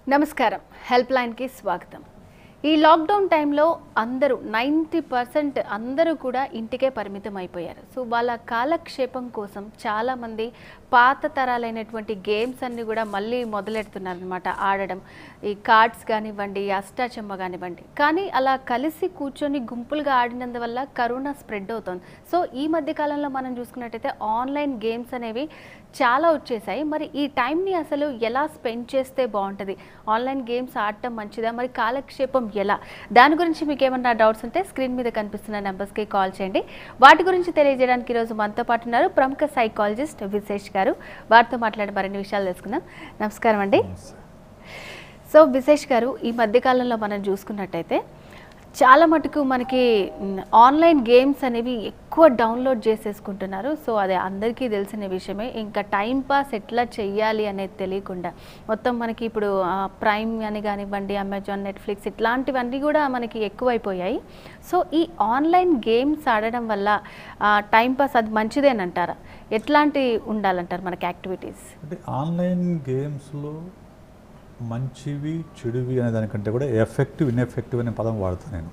నమస్కారం హెల్ప్ లైన్కి స్వాగతం ఈ లాక్డౌన్ టైంలో అందరూ నైంటీ పర్సెంట్ అందరూ కూడా ఇంటికే పరిమితం అయిపోయారు సో వాళ్ళ కాలక్షేపం కోసం చాలామంది పాత తరాలైనటువంటి గేమ్స్ అన్ని కూడా మళ్ళీ మొదలెడుతున్నారు అనమాట ఆడడం ఈ కార్డ్స్ కానివ్వండి అష్టాచమ్మ కానివ్వండి కానీ అలా కలిసి కూర్చొని గుంపులుగా ఆడినందువల్ల కరోనా స్ప్రెడ్ అవుతుంది సో ఈ మధ్య కాలంలో మనం చూసుకున్నట్టయితే ఆన్లైన్ గేమ్స్ అనేవి చాలా వచ్చేసాయి మరి ఈ టైంని అసలు ఎలా స్పెండ్ చేస్తే బాగుంటుంది ఆన్లైన్ గేమ్స్ ఆడటం మంచిదా మరి కాలక్షేపం ఎలా దాని గురించి మీకు ఏమన్నా డౌట్స్ ఉంటే స్క్రీన్ మీద కనిపిస్తున్న నెంబర్స్కి కాల్ చేయండి వాటి గురించి తెలియజేయడానికి ఈరోజు మనతో పాటు ఉన్నారు ప్రముఖ సైకాలజిస్ట్ విశేష్ గారు వారితో మాట్లాడి మరిన్ని విషయాలు తెలుసుకుందాం నమస్కారం అండి సో విశేష్ గారు ఈ మధ్యకాలంలో మనం చూసుకున్నట్టయితే చాలా మటుకు మనకి మ్, ఆన్లైన్ గేమ్స్ అనేవి ఎక్కువ డౌన్లోడ్ చేసేసుకుంటున్నారు సో అది అందరికీ తెలిసిన విషయమే ఇంకా టైం పాస్ ఎట్లా చెయ్యాలి అనేది తెలియకుండా మొత్తం మనకి ఇప్పుడు ఆ, ప్రైమ్ అని కానివ్వండి అమెజాన్ నెట్ఫ్లిక్స్ ఇట్లాంటివన్నీ కూడా మనకి ఎక్కువైపోయాయి సో ఈ ఆన్లైన్ గేమ్స్ ఆడడం వల్ల ఆ, టైం పాస్ అది మంచిదేనంటారా ఎట్లాంటి ఉండాలంటారు మనకి యాక్టివిటీస్ అంటే ఆన్లైన్ గేమ్స్లో మంచివి చెడువి అనే దానికంటే కూడా ఎఫెక్టివ్ ఇన్ఎఫెక్టివ్ అనే పదం వాడతాను నేను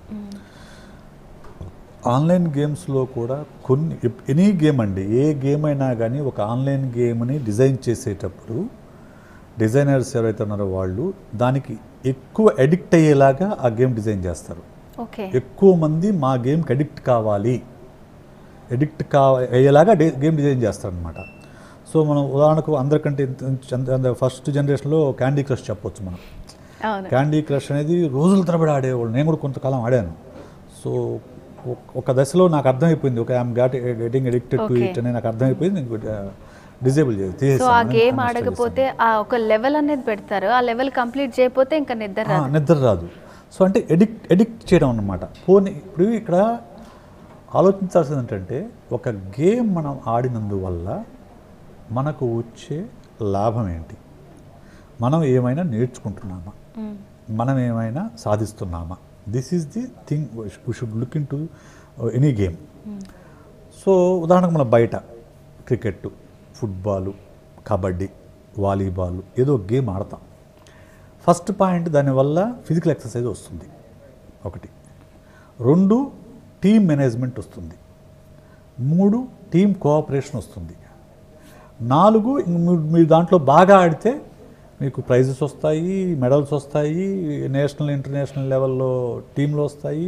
ఆన్లైన్ గేమ్స్లో కూడా కొన్ని ఎనీ గేమ్ అండి ఏ గేమ్ అయినా కానీ ఒక ఆన్లైన్ గేమ్ని డిజైన్ చేసేటప్పుడు డిజైనర్స్ ఎవరైతే ఉన్నారో వాళ్ళు దానికి ఎక్కువ అడిక్ట్ అయ్యేలాగా ఆ గేమ్ డిజైన్ చేస్తారు ఓకే ఎక్కువ మంది మా గేమ్కి అడిక్ట్ కావాలి ఎడిక్ట్ కా అయ్యేలాగా డే- గేమ్ డిజైన్ చేస్తారనమాట సో మనం ఉదాహరణకు అందరికంటే ఫస్ట్ జనరేషన్లో క్యాండీ క్రష్ చెప్పొచ్చు మనం అవును క్యాండీ క్రష్ అనేది రోజుల తరబడి ఆడేవాళ్ళు నేను కూడా కొంతకాలం ఆడాను సో ఒక- ఒక దశలో నాకు అర్థమైపోయింది ఒక I'm got getting addicted to Okay. It అని నాకు అర్థమైపోయింది నేను డిజేబుల్ చేసి సో ఆ గేమ్ ఆడకపోతే ఆ ఒక లెవెల్ అనేది పెడతారు ఆ లెవెల్ కంప్లీట్ చేయకపోతే ఇంకా నిద్ర ఆ, రాదు నిద్ర రాదు సో అంటే ఎడిక్ట్ ఎడిక్ట్ చేయడం అన్నమాట పోనీ ఇప్పుడు ఇక్కడ ఆలోచించాల్సింది ఏంటంటే ఒక గేమ్ మనం ఆడినందువల్ల మనకు వచ్చే లాభం ఏంటి మనం ఏమైనా నేర్చుకుంటున్నామా మ్మ్. మనం ఏమైనా సాధిస్తున్నామా this is the thing we should look in to any game so ఉదాహరణకు మన బయట క్రికెట్ ఫుట్బాలు కబడ్డీ వాలీబాల్ ఏదో గేమ్ ఆడతాం ఫస్ట్ పాయింట్ దానివల్ల ఫిజికల్ ఎక్సర్సైజ్ వస్తుంది ఒకటి రెండు టీమ్ మేనేజ్మెంట్ వస్తుంది మూడు టీమ్ కోఆపరేషన్ వస్తుంది నాలుగు ఇంక మీరు- మీరు దాంట్లో బాగా ఆడితే మీకు ప్రైజెస్ వస్తాయి మెడల్స్ వస్తాయి నేషనల్ ఇంటర్నేషనల్ లెవెల్లో టీంలు వస్తాయి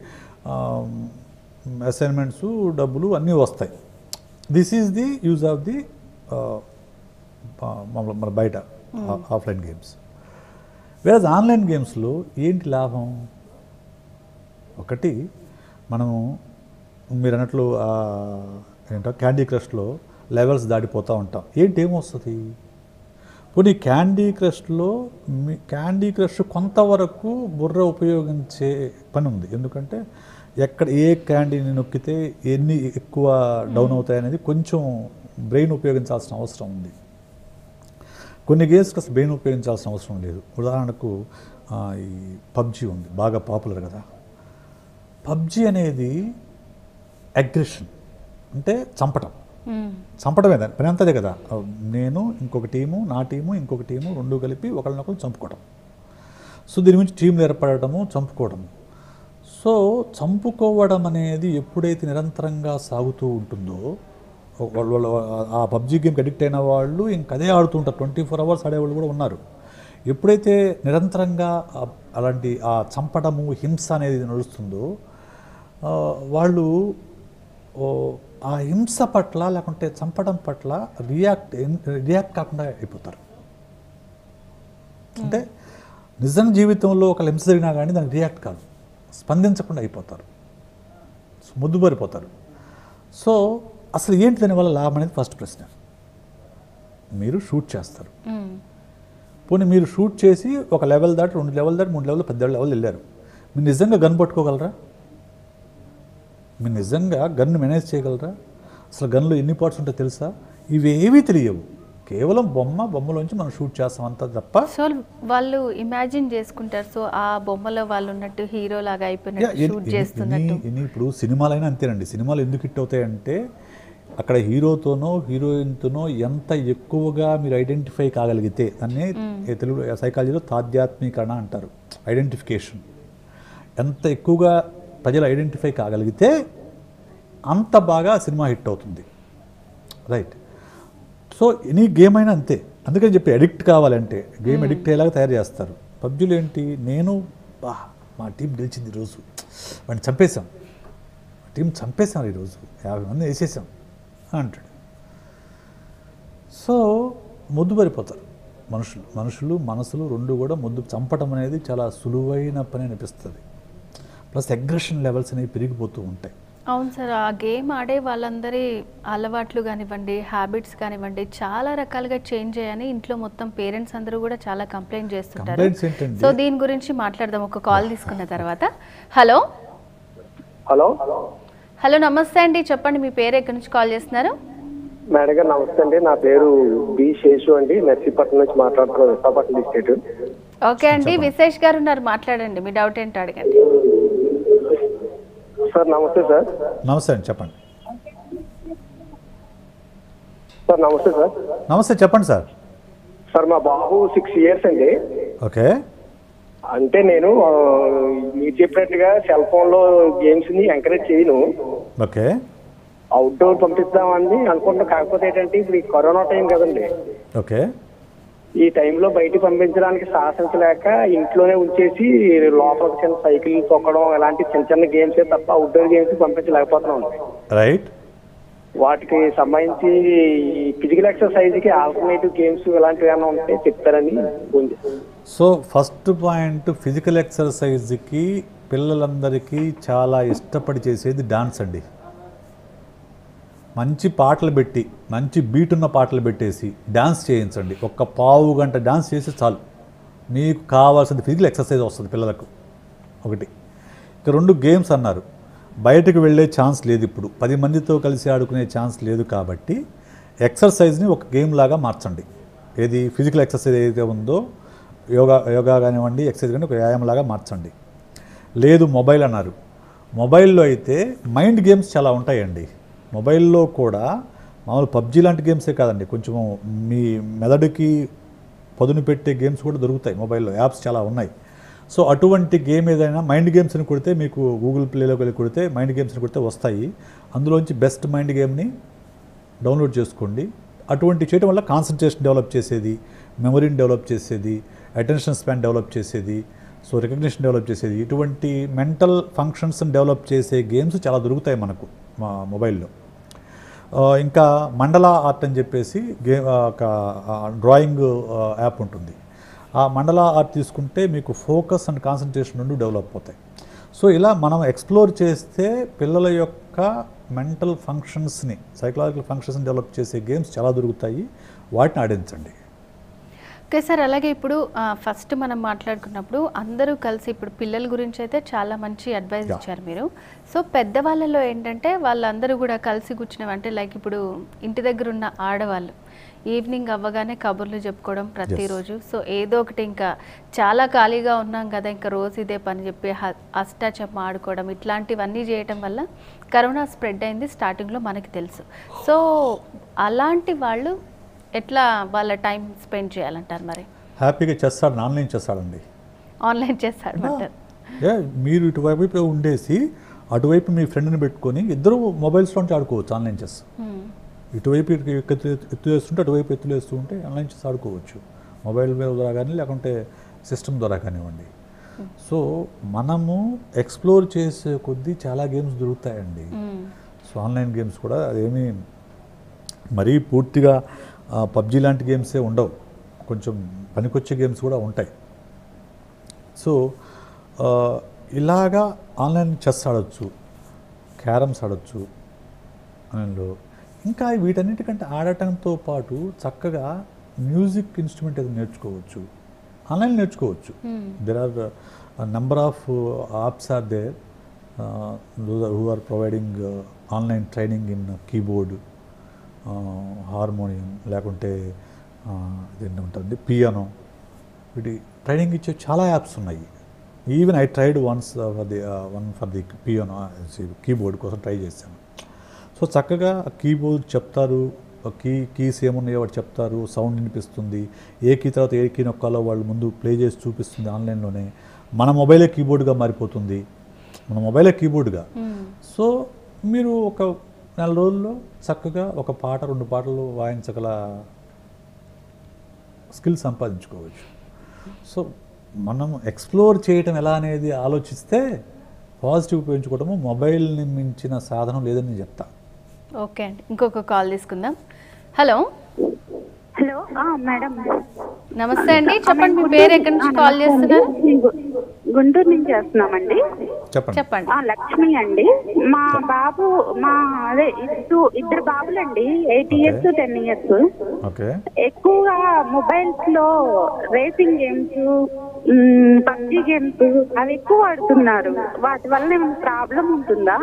అసైన్మెంట్స్ డబ్బులు అన్నీ వస్తాయి this is the use of the మన బయట ఆఫ్లైన్ గేమ్స్ వేరే ఆన్లైన్ గేమ్స్లో ఏంటి లాభం ఒకటి మనము మీరు అన్నట్లు ఆ, ఏంటో క్యాండీ క్రష్లో లెవెల్స్ దాటిపోతూ ఉంటాం ఏంటి ఏమొస్తుంది పోనీ క్యాండీ క్రష్లో మీ క్యాండీ క్రష్ కొంతవరకు బుర్ర ఉపయోగించే పని ఉంది ఎందుకంటే ఎక్కడ ఏ క్యాండీని నొక్కితే ఎన్ని ఎక్కువ డౌన్ అవుతాయనేది కొంచెం బ్రెయిన్ ఉపయోగించాల్సిన అవసరం ఉంది కొన్ని గేమ్స్కి అసలు బ్రెయిన్ ఉపయోగించాల్సిన అవసరం లేదు ఉదాహరణకు ఆ, ఈ పబ్జి ఉంది బాగా పాపులర్ కదా పబ్జి అనేది అగ్రెషన్ అంటే చంపటం మ్మ్. చంపడమే దాని పని అంతదే కదా నేను ఇంకొక టీము నా టీము ఇంకొక టీము రెండు కలిపి ఒకరినొకరు చంపుకోవడం సో దీని నుంచి టీంలు ఏర్పడటము చంపుకోవడము సో చంపుకోవడం అనేది ఎప్పుడైతే నిరంతరంగా సాగుతూ ఉంటుందో వాళ్ళ వాళ్ళ ఆ పబ్జి గేమ్కి అడిక్ట్ అయిన వాళ్ళు ఇంక అదే ఆడుతూ ఉంటారు ట్వంటీ ఫోర్ అవర్స్ ఆడేవాళ్ళు కూడా ఉన్నారు ఎప్పుడైతే నిరంతరంగా ఆ- అలాంటి ఆ చంపడము హింస అనేది నడుస్తుందో ఆ, వాళ్ళు ఓ, ఆ హింస పట్ల లేకుంటే చంపడం పట్ల రియాక్ట్ రియాక్ట్ కాకుండా అయిపోతారు అంటే నిజం జీవితంలో ఒక హింస జరిగినా కానీ దానికి రియాక్ట్ కాదు స్పందించకుండా అయిపోతారు సో ముద్దుబారిపోతారు సో అసలు ఏంటి దానివల్ల లాభం అనేది ఫస్ట్ ప్రశ్న మీరు షూట్ చేస్తారు మ్మ్. పోనీ మీరు షూట్ చేసి ఒక లెవెల్ దాటి రెండు లెవెల్ దాటి మూడు లెవెల్ పెద్ద లెవెల్ వెళ్ళారు మీరు నిజంగా గన్ పట్టుకోగలరా మీరు నిజంగా గన్ను మేనేజ్ చేయగలరా అసలు గన్లో ఎన్ని పార్ట్స్ ఉంటాయో తెలుసా ఇవేవీ తెలియవు కేవలం బొమ్మ బొమ్మలోంచి మనం షూట్ చేస్తాం అంతా తప్ప సో వాళ్ళు ఇమాజిన్ చేసుకుంటారు సో ఆ బొమ్మలో వాళ్ళు ఉన్నట్టు హీరో లాగా యా, అయిపోయినట్టు ఎన్ని- షూట్ ఎన్ని- చేస్తున్నట్టు ఎన్ని- ఎన్ని ఇప్పుడు సినిమాలైనా అంతేనండి సినిమాలు ఎందుకు హిట్ అవుతాయంటే అక్కడ హీరోతోనో హీరోయిన్తోనో ఎంత ఎక్కువగా మీరు ఐడెంటిఫై కాగలిగితే దాన్ని ఏ తెలుగు సైకాలజీలో తాధ్యాత్మీకరణ అంటారు ఐడెంటిఫికేషన్ ఎంత ఎక్కువగా ప్రజలు ఐడెంటిఫై కాగలిగితే అంత బాగా సినిమా హిట్ అవుతుంది రైట్ సో ఎనీ గేమ్ అయినా అంతే అందుకని చెప్పి అడిక్ట్ కావాలంటే గేమ్ అడిక్ట్ అయ్యేలాగా తయారు చేస్తారు పబ్జీలో ఏంటి నేను బా మా టీం గెలిచింది ఈరోజు వాడిని చంపేశాం మా టీం చంపేశాం ఈరోజు యాభై మంది వేసేసాం అంటాడు సో ముద్దు పడిపోతారు మనుషులు మనుషులు మనసులు రెండు కూడా ముద్దు చంపడం అనేది చాలా సులువైన పని అనిపిస్తుంది ప్లస్ అగ్రెషన్ లెవెల్స్ అనేవి పెరిగిపోతూ ఉంటాయి అవును సార్ ఆ గేమ్ ఆడే వాళ్ళందరి అలవాట్లు కానివ్వండి హ్యాబిట్స్ కానివ్వండి చాలా రకాలుగా చేంజ్ అయ్యాయని ఇంట్లో మొత్తం పేరెంట్స్ అందరూ కూడా చాలా కంప్లైంట్ చేస్తుంటారు కంప్లైంట్స్ ఏంటండి సో దీని గురించి మాట్లాడదాం ఒక కాల్ తీసుకున్న తర్వాత హలో హలో హలో నమస్తే అండి చెప్పండి మీ పేరు ఎక్కడి నుంచి కాల్ చేస్తున్నారు మేడం గారు నమస్తే అండి నా పేరు బి శేషు అండి నర్సీపట్నం నుంచి మాట్లాడుతున్నాను విశాఖపట్నం డిస్ట్రిక్ట్ ఓకే అండి విశేష్ గారు ఉన్నారు మాట్లాడండి మీ డౌట్ ఏంటో అడగండి సార్ నమస్తే సార్ నమస్తే అండి చెప్పండి సార్ నమస్తే సార్ నమస్తే చెప్పండి సార్ సార్ మా బాబు సిక్స్ ఇయర్స్ అండి ఓకే అంటే నేను ఆ, మీరు చెప్పినట్టుగా సెల్ ఫోన్ లో గేమ్స్ ని ఎంకరేజ్ చేయను ఓకే అవుట్డోర్ పంపిద్దామని అనుకుంటున్నా కాకపోతే ఏంటంటే ఇప్పుడు ఈ కరోనా టైం కదండి ఓకే ఈ టైంలో బయటికి పంపించడానికి సాహసించలేక ఇంట్లోనే ఉంచేసి లోపలికి చిన్న సైకిల్ తొక్కడం ఇలాంటి చిన్న చిన్న గేమ్స్ తప్ప అవుట్డోర్ గేమ్స్ పంపించలేకపోతున్నాం రైట్ వాటికి సంబంధించి ఫిజికల్ ఎక్సర్సైజ్ కి ఆల్టర్నేటివ్ గేమ్స్ ఇలాంటివి ఏమైనా ఉంటే చెప్తారని ఫోన్ చేశాను. సో ఫస్ట్ పాయింట్ ఫిజికల్ ఎక్సర్సైజ్కి పిల్లలందరికీ చాలా ఇష్టపడి చేసేది డాన్స్ అండి మంచి పాటలు పెట్టి మంచి బీట్ ఉన్న పాటలు పెట్టేసి డాన్స్ చేయించండి ఒక్క పావు గంట డాన్స్ చేసి చాలు మీకు కావాల్సింది ఫిజికల్ ఎక్సర్సైజ్ వస్తుంది పిల్లలకు ఒకటి ఇక రెండు గేమ్స్ అన్నారు బయటకు వెళ్ళే ఛాన్స్ లేదు ఇప్పుడు పది మందితో కలిసి ఆడుకునే ఛాన్స్ లేదు కాబట్టి ఎక్సర్సైజ్ని ఒక గేమ్ లాగా మార్చండి ఏది ఫిజికల్ ఎక్సర్సైజ్ ఏదైతే ఉందో యోగా యోగా కానివ్వండి ఎక్సర్సైజ్ కానీ ఒక వ్యాయామంలాగా మార్చండి లేదు మొబైల్ అన్నారు మొబైల్లో అయితే మైండ్ గేమ్స్ చాలా ఉంటాయండి మొబైల్లో కూడా మామూలు పబ్జీ లాంటి గేమ్సే కాదండి కొంచెం మీ మెదడుకి పదును పెట్టే గేమ్స్ కూడా దొరుకుతాయి మొబైల్లో యాప్స్ చాలా ఉన్నాయి సో అటువంటి గేమ్ ఏదైనా మైండ్ గేమ్స్ అని కొడితే మీకు గూగుల్ ప్లేలోకి వెళ్ళి కొడితే మైండ్ గేమ్స్ అని కొడితే వస్తాయి అందులోంచి బెస్ట్ మైండ్ గేమ్ని డౌన్లోడ్ చేసుకోండి అటువంటి చేయడం వల్ల కాన్సన్ట్రేషన్ డెవలప్ చేసేది మెమరీని డెవలప్ చేసేది అటెన్షన్ స్పాన్ డెవలప్ చేసేది సో రికగ్నిషన్ డెవలప్ చేసేది ఇటువంటి మెంటల్ ఫంక్షన్స్ని డెవలప్ చేసే గేమ్స్ చాలా దొరుకుతాయి మనకు మా మొబైల్లో ఆ, ఇంకా మండల ఆర్ట్ అని చెప్పేసి గే ఆ, ఒక డ్రాయింగ్ యాప్ ఉంటుంది ఆ మండల ఆర్ట్ తీసుకుంటే మీకు ఫోకస్ అండ్ కాన్సన్ట్రేషన్ రెండు డెవలప్ అవుతాయి సో ఇలా మనం ఎక్స్ప్లోర్ చేస్తే పిల్లల యొక్క మెంటల్ ఫంక్షన్స్ని సైకలాజికల్ ఫంక్షన్స్ని డెవలప్ చేసే గేమ్స్ చాలా దొరుకుతాయి వాటిని ఆడించండి ఓకే సార్ అలాగే ఇప్పుడు ఫస్ట్ మనం మాట్లాడుకున్నప్పుడు అందరూ కలిసి ఇప్పుడు పిల్లల గురించి అయితే చాలా మంచి అడ్వైస్ Yeah. ఇచ్చారు మీరు సో పెద్దవాళ్ళలో ఏంటంటే వాళ్ళందరూ కూడా కలిసి కూర్చునేవి అంటే లైక్ ఇప్పుడు ఇంటి దగ్గర ఉన్న ఆడవాళ్ళు ఈవినింగ్ అవ్వగానే కబుర్లు చెప్పుకోవడం ప్రతిరోజు సో ఏదో ఒకటి ఇంకా చాలా ఖాళీగా ఉన్నాం కదా ఇంకా రోజు ఇదే పని చెప్పి హ- అష్టాచమ్మ ఆడుకోవడం ఇట్లాంటివన్నీ చేయటం వల్ల కరోనా స్ప్రెడ్ అయింది స్టార్టింగ్లో మనకి తెలుసు సో అలాంటి వాళ్ళు ఎట్లా వాళ్ళ టైం స్పెండ్ చేయాలంటారు మరి హ్యాపీగా చెస్ ఆడండి ఆన్లైన్ చెస్ ఆడండి ఆన్లైన్ చేస్తాడు అంటారు ఏ మీరు ఇటువైపు ఉండేసి అటువైపు మీ ఫ్రెండ్ని పెట్టుకొని ఇద్దరు మొబైల్స్లోంచి ఆడుకోవచ్చు ఆన్లైన్ చెస్ ఇటువైపు ఇటు ఎత్తు ఎత్తు వేస్తుంటే అటువైపు ఎత్తులు వేస్తూ ఉంటే ఆన్లైన్ చేసి ఆడుకోవచ్చు మొబైల్ మీద ద్వారా కానీ లేకుంటే సిస్టమ్ ద్వారా కానివ్వండి సో మనము ఎక్స్ప్లోర్ చేసే కొద్దీ చాలా గేమ్స్ దొరుకుతాయండి సో ఆన్లైన్ గేమ్స్ కూడా అదేమీ మరీ పూర్తిగా పబ్జీ లాంటి గేమ్సే ఉండవు కొంచెం పనికొచ్చే గేమ్స్ కూడా ఉంటాయి సో ఆ, ఇలాగా ఆన్లైన్ చెస్ ఆడొచ్చు క్యారమ్స్ ఆడొచ్చు ఆన్లైన్లో ఇంకా వీటన్నిటికంటే ఆడటంతో పాటు చక్కగా మ్యూజిక్ ఇన్స్ట్రుమెంట్ ఏదో నేర్చుకోవచ్చు ఆన్లైన్ నేర్చుకోవచ్చు there are number of apps are there who are providing online training in keyboard harmonium లేకుంటే ఇదేంటి ఉంటుంది పియానో వీటి ట్రైనింగ్ ఇచ్చే చాలా యాప్స్ ఉన్నాయి even I tried once for the one for the piano keyboard కోసం ట్రై చేశాను సో చక్కగా కీబోర్డ్ చెప్తారు కీ కీస్ ఏమున్నాయో వాడు చెప్తారు సౌండ్ వినిపిస్తుంది ఏ కీ తర్వాత ఏ కీ నొక్కాలో వాళ్ళు ముందు ప్లే చేసి చూపిస్తుంది ఆన్లైన్లోనే మన మొబైలే కీబోర్డ్గా మారిపోతుంది మన మొబైలే కీబోర్డ్గా సో మీరు ఒక నెల రోజుల్లో చక్కగా ఒక పాట రెండు పాటలు వాయించగల స్కిల్ సంపాదించుకోవచ్చు సో మనం ఎక్స్ప్లోర్ చేయటం ఎలా అనేది ఆలోచిస్తే పాజిటివ్ ఉపయోగించుకోవడము మొబైల్ని మించిన సాధనం లేదని నేను చెప్తా ఓకే అండి ఇంకొక కాల్ తీసుకుందాం హలో హలో ఆ, మేడం నమస్తే అండి చెప్పండి మీ పేరు ఎక్కడి నుంచి కాల్ చేస్తున్నారు నేను గు- గుంటూరు నుంచి చేస్తున్నామండి చెప్పండి చెప్పండి ఆ, లక్ష్మి అండి మా బాబు మా అదే ఇద్దరు ఇద్దరు బాబులండి eight years ten years okay ఎక్కువగా మొబైల్స్ లో రేసింగ్ గేమ్స్ పబ్జి గేమ్స్ అవి ఎక్కువ ఆడుతున్నారు వాటి వల్ల ఏమైనా ప్రాబ్లం ఉంటుందా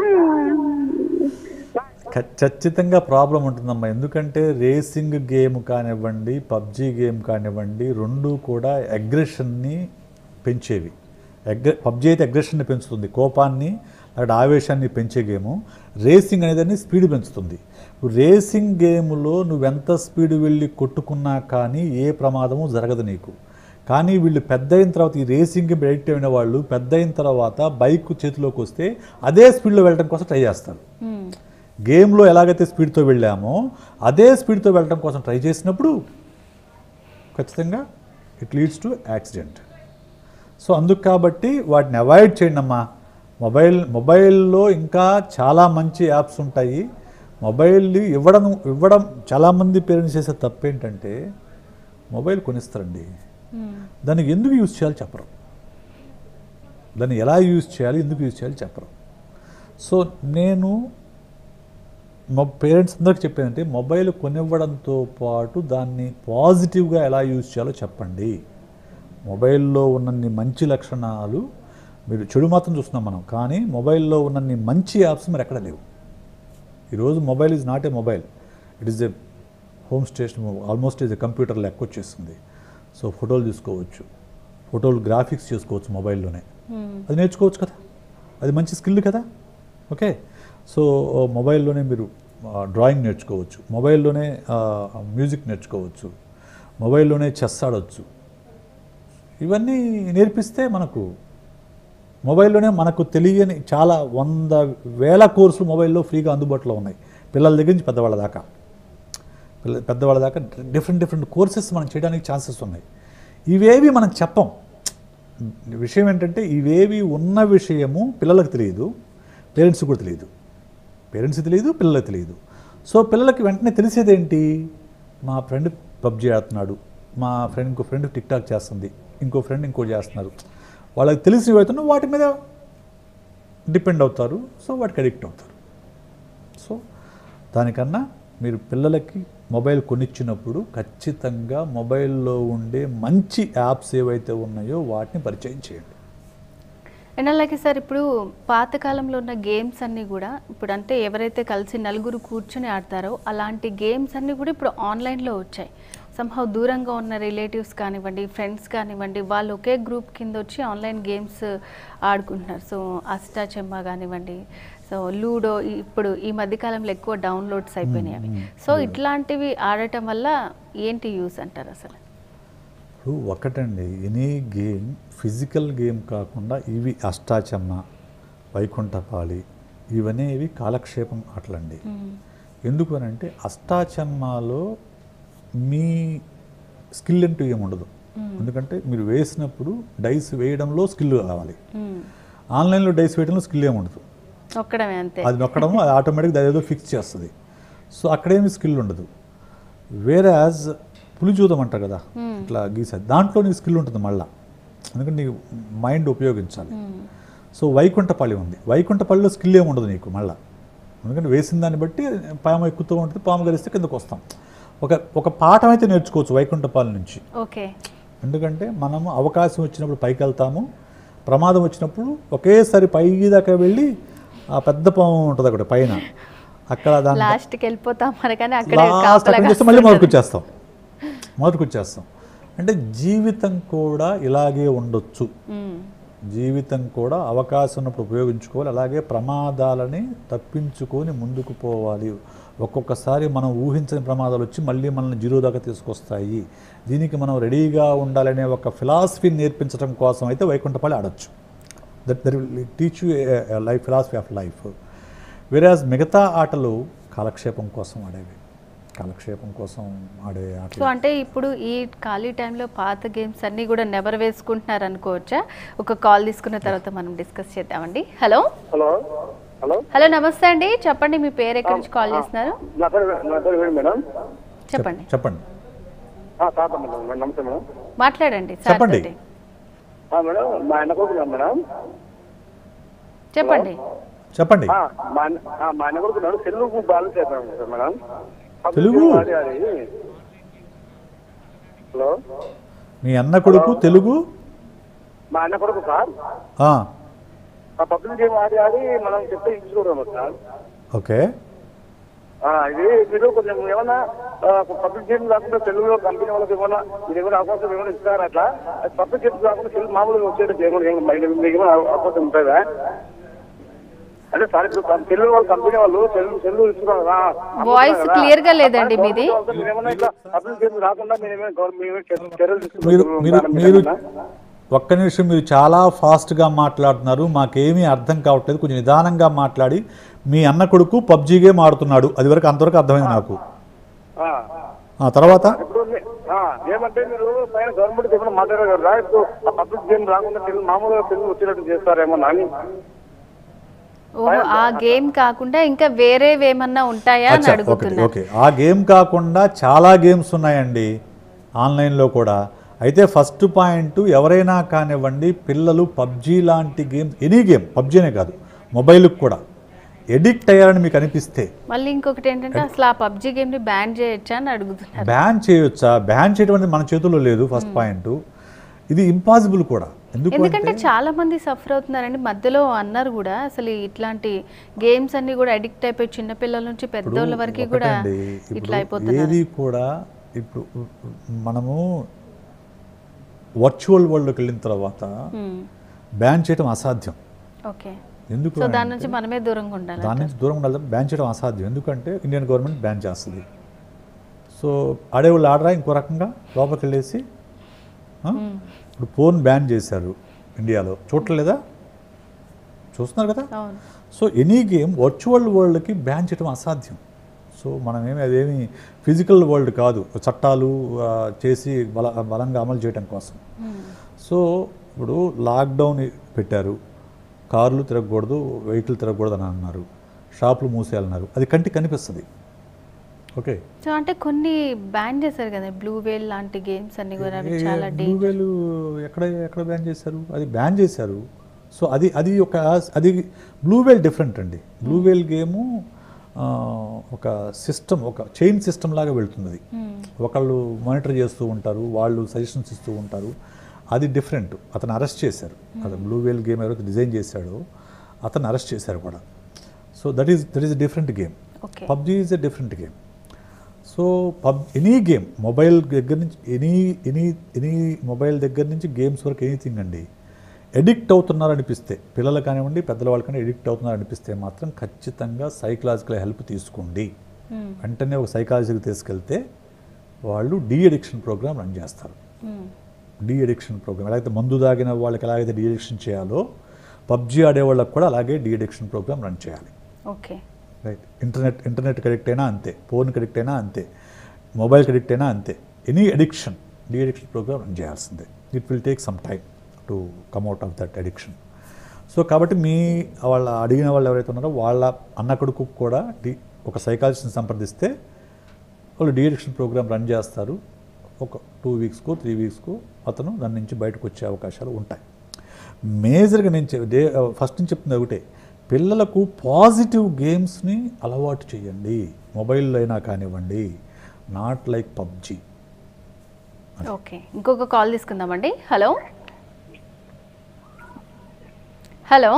ఖ- ఖచ్చితంగా ప్రాబ్లం ఉంటుందమ్మా ఎందుకంటే రేసింగ్ గేమ్ కానివ్వండి పబ్జీ గేమ్ కానివ్వండి రెండు కూడా అగ్రెషన్ని పెంచేవి అగ్ర పబ్జీ అయితే అగ్రెషన్ని పెంచుతుంది కోపాన్ని అక్కడ ఆవేశాన్ని పెంచే గేము రేసింగ్ అనేది స్పీడ్ పెంచుతుంది ఇప్పుడు రేసింగ్ గేమ్లో నువ్వెంత స్పీడ్ వెళ్ళి కొట్టుకున్నా కానీ ఏ ప్రమాదము జరగదు నీకు కానీ వీళ్ళు పెద్ద అయిన తర్వాత ఈ రేసింగ్ గేమ్ ఎడిక్ట్ అయిన వాళ్ళు పెద్ద అయిన తర్వాత బైక్ చేతిలోకి వస్తే అదే స్పీడ్లో వెళ్ళడం కోసం ట్రై చేస్తారు మ్మ్. గేమ్లో ఎలాగైతే స్పీడ్తో వెళ్ళామో అదే స్పీడ్తో వెళ్ళడం కోసం ట్రై చేసినప్పుడు ఖచ్చితంగా it leads to accident so అందుకు కాబట్టి వాటిని అవాయిడ్ చేయండి అమ్మా మొబైల్ మొబైల్లో ఇంకా చాలా మంచి యాప్స్ ఉంటాయి మొబైల్ ఇవ్వడం ఇవ్వడం చాలామంది పేరెంట్స్ చేసే తప్పు ఏంటంటే మొబైల్ కొనిస్తారండి మ్మ్. దానికి ఎందుకు యూజ్ చేయాలి చెప్పరు దాన్ని ఎలా యూజ్ చేయాలి ఎందుకు యూజ్ చేయాలి చెప్పరు సో నేను మా పేరెంట్స్ అందరికి చెప్పేదంటే మొబైల్ కొనివ్వడంతో పాటు దాన్ని పాజిటివ్గా ఎలా యూజ్ చేయాలో చెప్పండి మొబైల్లో ఉన్నన్ని మంచి లక్షణాలు మీరు చెడు మాత్రం చూస్తున్నాం మనం కానీ మొబైల్లో ఉన్నన్ని మంచి యాప్స్ మరి ఎక్కడ లేవు ఈరోజు mobile is not a mobile it is a home station almost is a computer లెక్క వచ్చేస్తుంది సో ఫోటోలు తీసుకోవచ్చు ఫోటోలు గ్రాఫిక్స్ చేసుకోవచ్చు మొబైల్లోనే మ్మ్. అది నేర్చుకోవచ్చు కదా అది మంచి స్కిల్ కదా ఓకే సో మొబైల్లోనే మీరు డ్రాయింగ్ నేర్చుకోవచ్చు మొబైల్లోనే మ్యూజిక్ నేర్చుకోవచ్చు మొబైల్లోనే చెస్ ఆడవచ్చు ఇవన్నీ నేర్పిస్తే మనకు మొబైల్లోనే మనకు తెలియని చాలా వంద వేల కోర్సులు మొబైల్లో ఫ్రీగా అందుబాటులో ఉన్నాయి పిల్లల దగ్గర నుంచి పెద్దవాళ్ళ దాకా పిల్ల పెద్దవాళ్ళ దాకా డిఫరెంట్ డిఫరెంట్ కోర్సెస్ మనం చేయడానికి ఛాన్సెస్ ఉన్నాయి ఇవేవి మనం చెప్పం విషయం ఏంటంటే ఇవేవి ఉన్న విషయము పిల్లలకు తెలియదు పేరెంట్స్కి కూడా తెలియదు పేరెంట్స్కి తెలియదు పిల్లలకు తెలియదు సో పిల్లలకి వెంటనే తెలిసేది ఏంటి మా ఫ్రెండ్ పబ్జీ ఆడుతున్నాడు మా ఫ్రెండ్ ఇంకో ఫ్రెండ్ టిక్ టాక్ చేస్తుంది ఇంకో ఫ్రెండ్ ఇంకోటి చేస్తున్నారు వాళ్ళకి తెలిసినవి అవుతున్నా వాటి మీద డిపెండ్ అవుతారు సో వాటికి అడిక్ట్ అవుతారు సో దానికన్నా మీరు పిల్లలకి మొబైల్ కొనిచ్చినప్పుడు ఖచ్చితంగా మొబైల్లో ఉండే మంచి యాప్స్ ఏవైతే ఉన్నాయో వాటిని పరిచయం చేయండి అండ్ అలాగే సార్ ఇప్పుడు పాతకాలంలో ఉన్న గేమ్స్ అన్నీ కూడా ఇప్పుడు అంటే ఎవరైతే కలిసి నలుగురు కూర్చుని ఆడతారో అలాంటి గేమ్స్ అన్నీ కూడా ఇప్పుడు ఆన్లైన్లో వచ్చాయి సంహవ్ దూరంగా ఉన్న రిలేటివ్స్ కానివ్వండి ఫ్రెండ్స్ కానివ్వండి వాళ్ళు ఒకే గ్రూప్ కింద వచ్చి ఆన్లైన్ గేమ్స్ ఆడుకుంటున్నారు సో అష్టాచెమ్మ కానివ్వండి సో లూడో ఈ- ఇప్పుడు ఈ మధ్యకాలంలో ఎక్కువ డౌన్లోడ్స్ అయిపోయినాయి అవి మ్మ్. సో ఇట్లాంటివి ఆడటం వల్ల ఏంటి యూస్ అంటారు అసలు ఇప్పుడు ఒకటండి ఎనీ గేమ్ ఫిజికల్ గేమ్ కాకుండా ఇవి అష్టాచమ్మ వైకుంఠపాళి ఇవనేవి కాలక్షేపం ఆటలండి మ్మ్. ఎందుకు అని అంటే అష్టాచమ్మాలో మీ స్కిల్ అంటూ ఏముండదు ఎందుకంటే మీరు వేసినప్పుడు డైస్ వేయడంలో స్కిల్ కావాలి మ్మ్. ఆన్లైన్లో డైస్ వేయడంలో స్కిల్ ఏముండదు ఒక్కడమే అంతే అది నొక్కడము అది ఆటోమేటిక్గా అది ఏదో ఫిక్స్ చేస్తుంది సో అక్కడేమి స్కిల్ ఉండదు వేరే యాజ్ పులిజూదం అంటారు కదా ఇట్లా గీసేది దాంట్లో నీకు స్కిల్ ఉంటుంది మళ్ళా ఎందుకంటే నీకు మైండ్ ఉపయోగించాలి మ్మ్. సో వైకుంఠపల్లి ఉంది వైకుంఠపల్లిలో స్కిల్ ఏమి ఉండదు నీకు మళ్ళా ఎందుకంటే వేసిన దాన్ని బట్టి పాము ఎక్కుతూ ఉంటుంది పాము గరిస్తే కిందకు వస్తాం ఒక ఒక పాఠం అయితే నేర్చుకోవచ్చు వైకుంఠపాలి నుంచి ఓకే ఎందుకంటే మనము అవకాశం వచ్చినప్పుడు పైకి వెళ్తాము ప్రమాదం వచ్చినప్పుడు ఒకేసారి పైకి దాకా వెళ్ళి ఆ పెద్ద పాము ఉంటుంది అక్కడ పైన అక్కడ దాని లాస్ట్కి వెళ్ళిపోతాం మరి కానీ అక్కడ లాస్ట్ అక్కడ చేస్తే మళ్ళీ మొదటికి వచ్చేస్తాం మొదటికి వచ్చేస్తాం అంటే జీవితం కూడా ఇలాగే ఉండొచ్చు జీవితం కూడా అవకాశం ఉన్నప్పుడు ఉపయోగించుకోవాలి అలాగే ప్రమాదాలని తప్పించుకొని ముందుకు పోవాలి ఒక్కొక్కసారి మనం ఊహించని ప్రమాదాలు వచ్చి మళ్ళీ మనల్ని జీరో దాకా తీసుకొస్తాయి దీనికి మనం రెడీగా ఉండాలనే ఒక ఫిలాసఫీని నేర్పించడం కోసం అయితే వైకుంఠపాళి ఆడొచ్చు that that will teach you life philosophy of life whereas మిగతా ఆటలు కాలక్షేపం కోసం ఆడేవి కాలక్షేపం కోసం ఆడే సో ఆటలు అంటే ఇప్పుడు ఈ ఖాళీ టైంలో పాత గేమ్స్ అన్నీ కూడా నెవర్ వేసుకుంటున్నారు అనుకోవచ్చా ఒక కాల్ తీసుకున్న తర్వాత మనం డిస్కస్ చేద్దామండి హలో హలో హలో హలో నమస్తే అండి చెప్పండి మీ పేరు ఎక్కడి నుంచి కాల్ చేస్తున్నారు నా పేరు నా పేరు వేణు మేడం చెప్పండి చెప్పండి ఆ, తాత మేడం మేడం, నమస్తే మేడం మాట్లాడండి సార్ చెప్పండి. తోటి. ఆ, మేడం మా అన్న కొడుకు మేడం చెప్పండి చెప్పండి ఆ, మా అన్న ఆ, మా అన్న కొడుకు మేడం తెలుగు బ్యాలెన్స్ చేద్దాం సార్ మేడం తెలుగు? ఆడి ఆడి హలో మీ అన్న కొడుకు తెలుగు మా అన్న కొడుకు సార్ ఆ, ఆ పబ్లిక్ గేమ్ ఆడి ఆడి మనం చెప్తే ఇచ్చుకోవడం సార్ ఓకే ఆ, ఇది మీరు కొంచెం ఏమన్నా పబ్లిక్ గేమ్ కాకుండా తెలుగులో కంపెనీ వాళ్ళకి ఏమన్నా మీరు ఏమైనా అవకాశం ఏమైనా ఇస్తారా అట్లా పబ్లిక్ గేమ్స్ కాకుండా తెలుగు మామూలుగా వచ్చేటట్టు ఏమైనా ఏమైనా మీకు మీకు ఏమైనా అవకాశం ఉంటుందా అంటే సార్ ఇప్పుడు కం- తెలుగు వాళ్ళ కంపెనీ వాళ్ళు తెలుగు తెలుగు ఇస్తున్నారు కదా, Voice అమ్ముతున్నారు కదా. clear గా లేదండి ఆ, మీది. గవర్నమెంట్ వాళ్ళతో మీరు ఏమన్నా ఇట్లా పబ్లిక్ గేమ్స్ రాకుండా మీరు ఏమైనా గవర్నమెంట్ మీరు ఏమైనా చర్య- చర్యలు మీరు తీసుకుంటున్నారా మీరు మీరు మీరు ఏమన్నా? ఒక్క నిమిషం మీరు చాలా ఫాస్ట్గా మాట్లాడుతున్నారు మాకేమీ అర్థం కావట్లేదు కొంచెం నిదానంగా మాట్లాడి మీ అన్న కొడుకు పబ్జీ గేమ్ ఆడుతున్నాడు అది వరకు అంతవరకు అర్థమైంది నాకు ఆ. ఆ తర్వాత ఇప్పుడు మీ- ఆ, ఏమంటే మీరు పైన గవర్నమెంట్ ఏమైనా మాట్లాడారు కదా ఇప్పుడు ఆ పబ్లిక్ గేమ్ రాకుండా తెలుగు మామూలుగా తెలుగు వచ్చేటట్టు చేస్తారేమో అని ఓహో ఆ గేమ్ కాకుండా ఇంకా వేరేవి ఏమన్నా ఉంటాయా అని అచ్చా, ఓకే అడుగుతున్నారు ఓకే ఆ గేమ్ కాకుండా చాలా గేమ్స్ ఉన్నాయండి ఆన్లైన్లో కూడా అయితే ఫస్ట్ పాయింట్ ఎవరైనా కానివ్వండి పిల్లలు పబ్జీ లాంటి గేమ్స్ ఎనీ గేమ్ పబ్జీ అనే కాదు మొబైల్కి కూడా ఎడిక్ట్ అయ్యారని మీకు అనిపిస్తే మళ్ళీ ఇంకొకటి ఏంటంటే అసలు ఆ పబ్జి గేమ్ ని బ్యాన్ చేయొచ్చా అని అడుగుతున్నారు బ్యాన్ చేయొచ్చా బ్యాన్ చేయడం అనేది మన చేతుల్లో లేదు ఫస్ట్ పాయింట్ ఇది ఇంపాసిబుల్ కూడా ఎందుకు ఎందుకంటే అంటే చాలా మంది సఫర్ అవుతున్నారండి మధ్యలో అన్నారు కూడా అసలు ఇట్లాంటి గేమ్స్ అన్ని కూడా అడిక్ట్ అయిపోయి చిన్నపిల్లల నుంచి పెద్దోళ్ళ వరకు కూడా ఒకటండి, ఇట్లా ఇప్పుడు అయిపోతున్నారు ఏది కూడా ఇప్పుడు మనము వర్చువల్ వరల్డ్కి వెళ్ళిన తర్వాత బ్యాన్ చేయడం అసాధ్యం ఓకే ఎందుకు సో అంటే దాని నుంచి మనమే దూరంగా ఉండాలి దాని నుంచి దూరం ఉండాలి బ్యాన్ చేయడం అసాధ్యం ఎందుకంటే ఇండియన్ గవర్నమెంట్ బ్యాన్ చేస్తుంది సో ఆడేవాళ్ళు ఆడరా ఇంకో రకంగా లోపలికి వెళ్ళేసి ఆ? ఇప్పుడు ఫోన్ బ్యాన్ చేశారు ఇండియాలో చూడలేదా చూస్తున్నారు కదా అవును సో ఎనీ గేమ్ వర్చువల్ వరల్డ్కి బ్యాన్ చేయడం అసాధ్యం సో మనమేమి అదేమి ఫిజికల్ వరల్డ్ కాదు చట్టాలు ఆ, చేసి బల బలంగా అమలు చేయడం కోసం సో ఇప్పుడు లాక్డౌన్ పెట్టారు కార్లు తిరగకూడదు వెహికల్ తిరగకూడదు అని అన్నారు షాపులు మూసేయాలన్నారు అది కంటికి కనిపిస్తుంది ఓకే సో అంటే కొన్ని బ్యాన్ చేశారు కదా బ్లూ వేల్ లాంటి గేమ్స్ అన్ని కూడా అవి చాలా బ్లూ డేంజర్ వేలు ఎక్కడ ఎక్కడ బ్యాన్ చేశారు అది బ్యాన్ చేశారు సో అది అది ఒక అది బ్లూ వేల్ డిఫరెంట్ అండి బ్లూ వేల్ గేము ఆ, ఒక సిస్టమ్ ఒక చైన్ సిస్టమ్ లాగా వెళ్తుంది అది ఒకళ్ళు మానిటర్ చేస్తూ ఉంటారు వాళ్ళు సజెషన్స్ ఇస్తూ ఉంటారు అది డిఫరెంట్ అతను అరెస్ట్ చేశారు అది బ్లూ వేల్ గేమ్ ఎవరైతే డిజైన్ చేశాడో అతను అరెస్ట్ చేశారు కూడా so that is that is different game okay PUBG is a different game so pub any game mobile దగ్గర నుంచి ఎనీ ఎనీ ఎనీ మొబైల్ దగ్గర నుంచి గేమ్స్ వరకు ఎనీథింగ్ అండి ఎడిక్ట్ అవుతున్నారు అనిపిస్తే పిల్లలు కానివ్వండి పెద్దల వాళ్ళకైనా ఎడిక్ట్ అవుతున్నారు అనిపిస్తే మాత్రం ఖచ్చితంగా సైకలాజికల్ హెల్ప్ తీసుకోండి వెంటనే ఒక సైకాలజీకి తీసుకెళ్తే వాళ్ళు డీ అడిక్షన్ ప్రోగ్రామ్ రన్ చేస్తారు డీ అడిక్షన్ ప్రోగ్రామ్ ఎలాగైతే మందు తాగిన వాళ్ళకి ఎలాగైతే డీ అడిక్షన్ చేయాలో పబ్జీ ఆడే వాళ్ళకి కూడా అలాగే డీ అడిక్షన్ ప్రోగ్రామ్ రన్ చేయాలి okay right internet internet connect అయినా అంతే ఫోన్ కనెక్ట్ అయినా అంతే మొబైల్ కనెక్ట్ అయినా అంతే any addiction de addiction program run చేయాల్సిందే it will take some time to come out of that addiction so కాబట్టి మీ వాళ్ళ అడిగిన వాళ్ళు ఎవరైతే ఉన్నారో వాళ్ళ అన్న కొడుకు కూడా డి ఒక సైకాలజిస్ట్ని సంప్రదిస్తే వాళ్ళు డీ అడిక్షన్ ప్రోగ్రామ్ రన్ చేస్తారు ఒక టూ వీక్స్కో త్రీ వీక్స్కో అతను దాని నుంచి బయటకు వచ్చే అవకాశాలు ఉంటాయి మేజర్గా నేను చె- డే ఫస్ట్ నుంచి చెప్తుంది ఒకటే పిల్లలకు పాజిటివ్ గేమ్స్ని అలవాటు చేయండి మొబైల్లో అయినా కానివ్వండి నాట్ లైక్ పబ్జీ ఓకే ఇంకొక కాల్ తీసుకుందామండి హలో హలో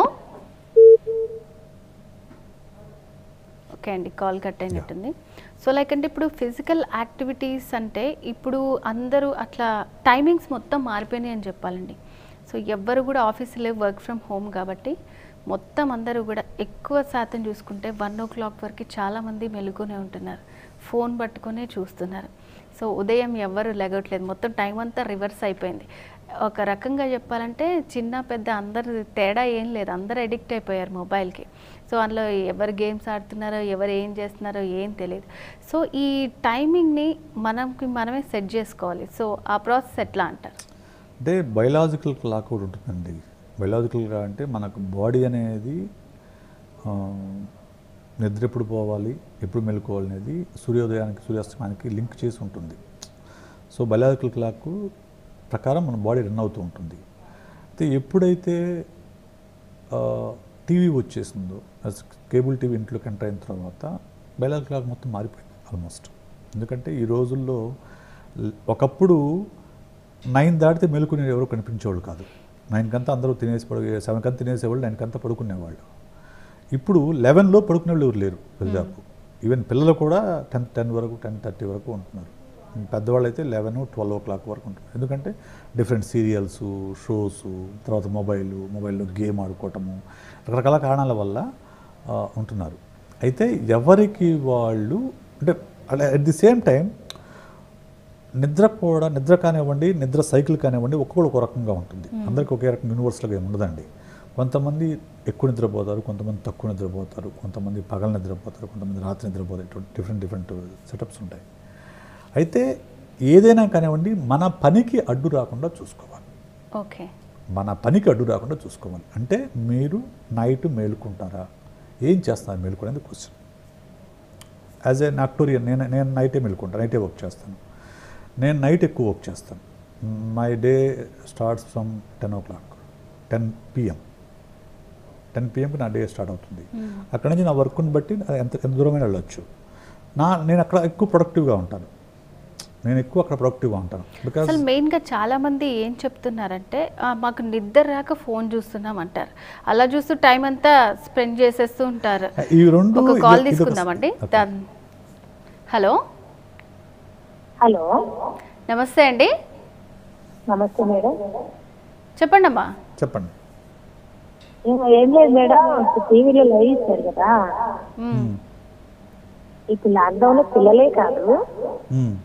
ఓకే అండి కాల్ కట్ అయినట్టుంది సో లైక్ అంటే ఇప్పుడు ఫిజికల్ యాక్టివిటీస్ అంటే ఇప్పుడు అందరూ అట్లా టైమింగ్స్ మొత్తం మారిపోయినాయి అని చెప్పాలండి సో ఎవ్వరు కూడా ఆఫీసులో వర్క్ ఫ్రమ్ హోమ్ కాబట్టి మొత్తం అందరూ కూడా ఎక్కువ శాతం చూసుకుంటే వన్ ఓ క్లాక్ వరకు చాలామంది మెలుగునే ఉంటున్నారు ఫోన్ పట్టుకునే చూస్తున్నారు సో ఉదయం ఎవ్వరు లెగట్లేదు మొత్తం టైం అంతా రివర్స్ అయిపోయింది ఒక రకంగా చెప్పాలంటే చిన్న పెద్ద అందరు తేడా ఏం లేదు అందరు అడిక్ట్ అయిపోయారు మొబైల్కి సో అందులో ఎవరు గేమ్స్ ఆడుతున్నారో ఎవరు ఏం చేస్తున్నారో ఏం తెలియదు సో ఈ టైమింగ్ని మనకి మనమే సెట్ చేసుకోవాలి సో ఆ ప్రాసెస్ ఎట్లా అంటారు అంటే బయలాజికల్ క్లాక్ కూడా ఉంటుందండి బయలాజికల్గా అంటే మనకు బాడీ అనేది ఆ, నిద్ర ఎప్పుడు పోవాలి ఎప్పుడు మెలుకోవాలి అనేది సూర్యోదయానికి సూర్యాస్తమానికి లింక్ చేసి ఉంటుంది సో బయలాజికల్ క్లాక్ ప్రకారం మన బాడీ రన్ అవుతూ ఉంటుంది అయితే ఎప్పుడైతే టీవీ వచ్చేసిందో as కేబుల్ టీవీ ఇంట్లోకి ఎంటర్ అయిన తర్వాత బయలాజికల్ క్లాక్ మొత్తం మారిపోయింది ఆల్మోస్ట్ ఎందుకంటే ఈ రోజుల్లో ల్- ఒకప్పుడు నైన్ దాటితే మెలుకునే ఎవరు కనిపించేవాళ్ళు కాదు నైన్ కంతా అందరూ తినేసి పడు సెవెన్ కంతా తినేసేవాళ్ళు నైన్ కంతా పడుకునేవాళ్ళు ఇప్పుడు లెవెన్లో పడుకునే వాళ్ళు ఎవరు లేరు దాదాపు ఈవెన్ పిల్లలు కూడా టెన్ టెన్ వరకు టెన్ థర్టీ వరకు ఉంటున్నారు పెద్దవాళ్ళు అయితే లెవెన్ ట్వెల్వ్ ఓ క్లాక్ వరకు ఉంటున్నారు ఎందుకంటే డిఫరెంట్ సీరియల్స్ షోస్ తర్వాత మొబైల్ మొబైల్లో గేమ్ ఆడుకోవటము రకరకాల కారణాల వల్ల ఆ, ఉంటున్నారు అయితే ఎవరికి వాళ్ళు అంటే అట్ ది సేమ్ టైం నిద్ర కూడా నిద్ర కానివ్వండి నిద్ర సైకిల్ కానివ్వండి ఒక్కొక్కడు ఒక రకంగా ఉంటుంది అందరికీ ఒకే రకం యూనివర్సల్గా ఏమి ఉండదండి కొంతమంది ఎక్కువ నిద్రపోతారు కొంతమంది తక్కువ నిద్రపోతారు కొంతమంది పగల నిద్రపోతారు కొంతమంది రాత్రి నిద్రపోతారు ఇటువంటి డిఫరెంట్ డిఫరెంట్ సెటప్స్ ఉంటాయి అయితే ఏదైనా కానివ్వండి మన పనికి అడ్డు రాకుండా చూసుకోవాలి ఓకే మన పనికి అడ్డు రాకుండా చూసుకోవాలి అంటే మీరు నైట్ మేలుకుంటారా ఏం చేస్తారు మేలుకునేది క్వశ్చన్ యాజ్ ఏ నాక్టోరియన్ నేను నేను నైటే మేలుకుంటాను నైటే వర్క్ చేస్తాను నేను నైట్ ఎక్కువ వర్క్ చేస్తాను my day starts from ten o'clock ten PM ten పిఎంకి నా డే స్టార్ట్ అవుతుంది అక్కడ నుంచి నా వర్క్ని బట్టి నా ఎంత ఎంత దూరమైనా వెళ్ళొచ్చు నా నేను అక్కడ ఎక్కువ ప్రొడక్టివ్గా ఉంటాను నేను ఎక్కువ అక్కడ ప్రొడక్టివ్గా ఉంటాను బికాస్ అసలు మెయిన్గా చాలా మంది ఏం చెప్తున్నారంటే "ఆ, మాకు నిద్ర రాక ఫోన్ చూస్తున్నాం అంటారు అలా చూస్తూ టైం అంతా స్పెండ్ చేసేస్తూ ఉంటారు ఈ రెండు ఒక కాల్ ఇది- ఇదొక- తీసుకుందామండి ఓకే. దాన్- హలో హలో నమస్తే అండి నమస్తే మేడం చెప్పండి అమ్మా చెప్పండి ఏం- ఏం లేదు మేడం ఇప్పుడు టీవీలో లైవ్ ఇస్తారు కదా మ్మ్. ఇప్పుడు లాక్డౌన్ లో పిల్లలే కాదు మ్మ్.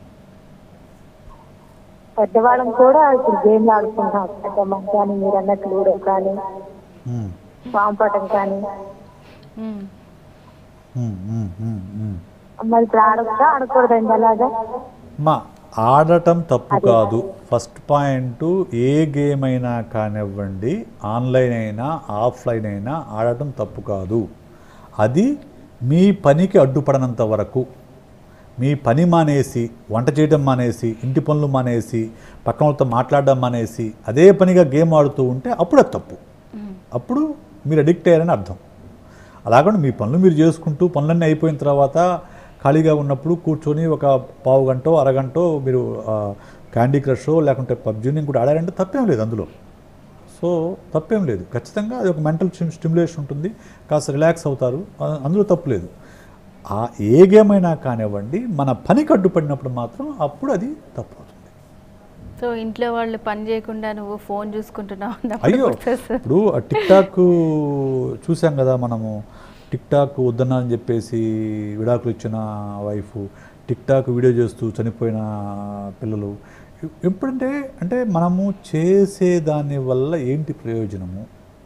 పెద్దవాళ్ళం కూడా ఇప్పుడు గేమ్లు ఆడుకుంటాం పెద్దమ్మ కానీ మీరు అన్నట్టు లూడో కానీ మ్మ్. పాంపటం కానీ మ్మ్. మ్మ్. మ్మ్. మ్మ్. మ్మ్. మరి ఇప్పుడు ఆడొచ్చా ఆడకూడదండి అలాగా మా ఆడటం తప్పు కాదు ఫస్ట్ పాయింట్ ఏ గేమ్ అయినా కానివ్వండి ఆన్లైన్ అయినా ఆఫ్లైన్ అయినా ఆడటం తప్పు కాదు అది మీ పనికి అడ్డుపడనంత వరకు మీ పని మానేసి వంట చేయడం మానేసి ఇంటి పనులు మానేసి పక్కన వాళ్ళతో మాట్లాడడం మానేసి అదే పనిగా గేమ్ ఆడుతూ ఉంటే అప్పుడు అది తప్పు అప్పుడు మీరు అడిక్ట్ అయ్యారని అర్థం అలాగని మీ పనులు మీరు చేసుకుంటూ పనులన్నీ అయిపోయిన తర్వాత ఖాళీగా ఉన్నప్పుడు కూర్చొని ఒక పావు గంటో అరగంటో మీరు క్యాండీ క్రషో లేకుంటే పబ్జీని కూడా ఆడారంటే తప్పేం లేదు అందులో సో తప్పేం లేదు ఖచ్చితంగా అది ఒక మెంటల్ స్టిమ్యులేషన్ ఉంటుంది కాస్త రిలాక్స్ అవుతారు ఆ- అందులో తప్పు లేదు ఆ ఏ గేమ్ అయినా కానివ్వండి మన పనికి అడ్డుపడినప్పుడు మాత్రం అప్పుడు అది తప్పు అవుతుంది సో ఇంట్లో వాళ్ళు పని చేయకుండా నువ్వు ఫోన్ చూసుకుంటున్నావు అన్నప్పుడు అయ్యో గుర్తొస్తుంది. ఇప్పుడు ఆ టిక్ టాక్ చూసాం కదా మనము టిక్ టాక్ వద్దన్నా అని చెప్పేసి విడాకులు ఇచ్చిన వైఫ్ టిక్ టాక్ వీడియో చేస్తూ చనిపోయిన పిల్లలు ఎ- ఎప్పుడంటే అంటే మనము చేసే దాని వల్ల ఏంటి ప్రయోజనము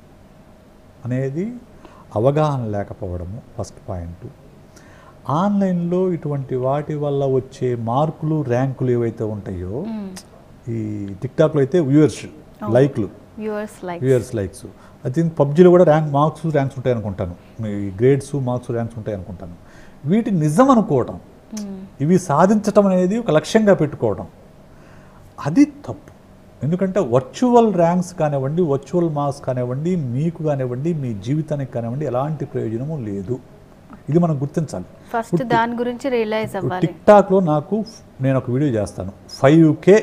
అనేది అవగాహన లేకపోవడము ఫస్ట్ పాయింట్ ఆన్లైన్లో ఇటువంటి వాటి వల్ల వచ్చే మార్కులు ర్యాంకులు ఏవైతే ఉంటాయో ఈ టిక్టాక్లో అయితే వ్యూవర్స్ లైక్లు viewers like viewers likes I think పబ్జీలో కూడా ర్యాంక్ మార్క్స్ ర్యాంక్స్ ఉంటాయి అనుకుంటాను మీ గ్రేడ్స్ మార్క్స్ ర్యాంక్స్ ఉంటాయి అనుకుంటాను వీటి నిజం అనుకోవటం ఇవి సాధించటం అనేది ఒక లక్ష్యంగా పెట్టుకోవడం అది తప్పు ఎందుకంటే వర్చువల్ ర్యాంక్స్ కానివ్వండి వర్చువల్ మార్క్స్ కానివ్వండి మీకు కానివ్వండి మీ జీవితానికి కానివ్వండి ఎలాంటి ప్రయోజనము లేదు ఇది మనం గుర్తించాలి ఫస్ట్ దాని గురించి రియలైజ్ అవ్వాలి టిక్ టాక్లో నాకు నేను ఒక వీడియో చేస్తాను ఫైవ్ కే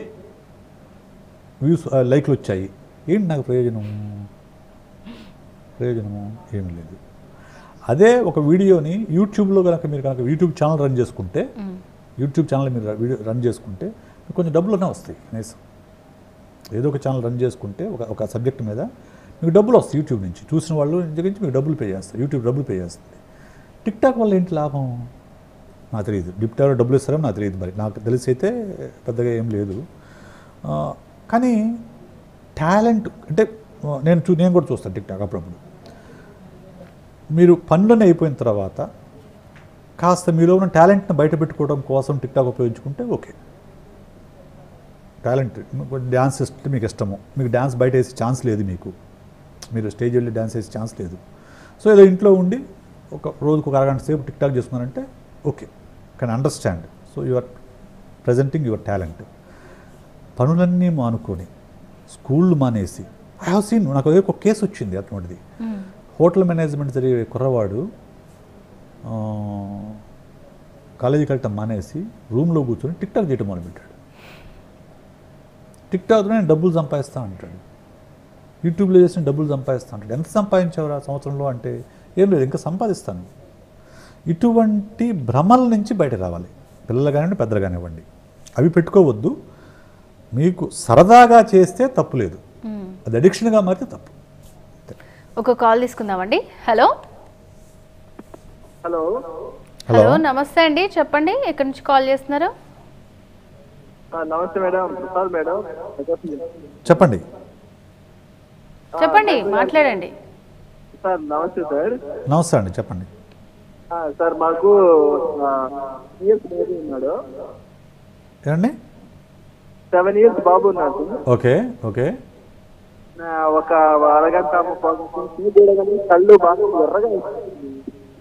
వ్యూస్ ఆ, లైక్లు వచ్చాయి ఏంటి నాకు ప్రయోజనం ప్రయోజనము ఏమీ లేదు అదే ఒక వీడియోని యూట్యూబ్లో కనుక మీరు కనుక యూట్యూబ్ ఛానల్ రన్ చేసుకుంటే యూట్యూబ్ ఛానల్ మీరు వీడియో రన్ చేసుకుంటే మీకు కొంచెం డబ్బులనే వస్తాయి కనీసం ఏదో ఒక ఛానల్ రన్ చేసుకుంటే ఒక ఒక సబ్జెక్ట్ మీద మీకు డబ్బులు వస్తాయి యూట్యూబ్ నుంచి చూసిన వాళ్ళు దగ్గర నుంచి మీకు డబ్బులు పే చేస్తారు యూట్యూబ్ డబ్బులు పే చేస్తుంది టిక్ టాక్ వల్ల ఏంటి లాభం నాకు తెలియదు డిప్టాలో డబ్బులు ఇస్తారో నాకు తెలియదు మరి నాకు తెలిసి అయితే పెద్దగా ఏం లేదు ఆ, కానీ టాలెంట్ అంటే ఆ, నేను చూ నేను కూడా చూస్తాను టిక్ టాక్ అప్పుడప్పుడు మీరు పనులన్నీ అయిపోయిన తర్వాత కాస్త మీలో ఉన్న టాలెంట్ని బయట పెట్టుకోవడం కోసం టిక్ టాక్ ఉపయోగించుకుంటే ఓకే టాలెంట్ డ్యాన్స్ ఇస్తే మీకు ఇష్టము మీకు డ్యాన్స్ బయట వేసే ఛాన్స్ లేదు మీకు మీరు స్టేజ్ వెళ్ళి డ్యాన్స్ వేసే ఛాన్స్ లేదు సో ఏదో ఇంట్లో ఉండి ఒక రోజుకు ఒక అరగంట సేపు టిక్ టాక్ చేసుకున్నారంటే okay can understand so your presenting your talent పనులన్నీ మానుకొని స్కూళ్ళు మానేసి ఐ హావ్ సీన్ నాకు అదే ఒక కేసు వచ్చింది అటువంటిది హోటల్ మేనేజ్మెంట్ జరిగే కుర్రవాడు ఆ, కాలేజీకి వెళ్ళటం మానేసి రూమ్లో కూర్చొని టిక్ టాక్ చేయటం మొదలుపెట్టాడు టిక్ టాక్లో నేను డబ్బులు సంపాదిస్తా అంటాడు యూట్యూబ్లో చేసిన డబ్బులు సంపాదిస్తా అంటాడు ఎంత సంపాదించావురా సంవత్సరంలో అంటే ఏం లేదు ఇంకా సంపాదిస్తాను ఇటువంటి భ్రమల నుంచి బయట రావాలి పిల్లలు కానివ్వండి పెద్దలు కానివ్వండి అవి పెట్టుకోవద్దు మీకు సరదాగా చేస్తే తప్పు లేదు అది అడిక్షన్గా మారితే తప్పు ఒక కాల్ తీసుకుందామండి హలో హలో హలో హలో నమస్తే అండి చెప్పండి ఎక్కడి నుంచి కాల్ చేస్తున్నారు నమస్తే మేడం ప్రసాద్ మేడం చెప్పండి చెప్పండి మాట్లాడండి సార్ నమస్తే సార్ నమస్తే అండి చెప్పండి ఆ, సార్ మాకు ఇయర్స్ బాబు ఉన్నాడు ఏమండి సెవెన్ ఇయర్స్ బాబు ఉన్నాడు ఓకే ఓకే ఆ, ఒక అరగంట ముప్పై నిమిషాలు చూడగానే కళ్ళు బాగా ఎర్రగా వస్తుంది.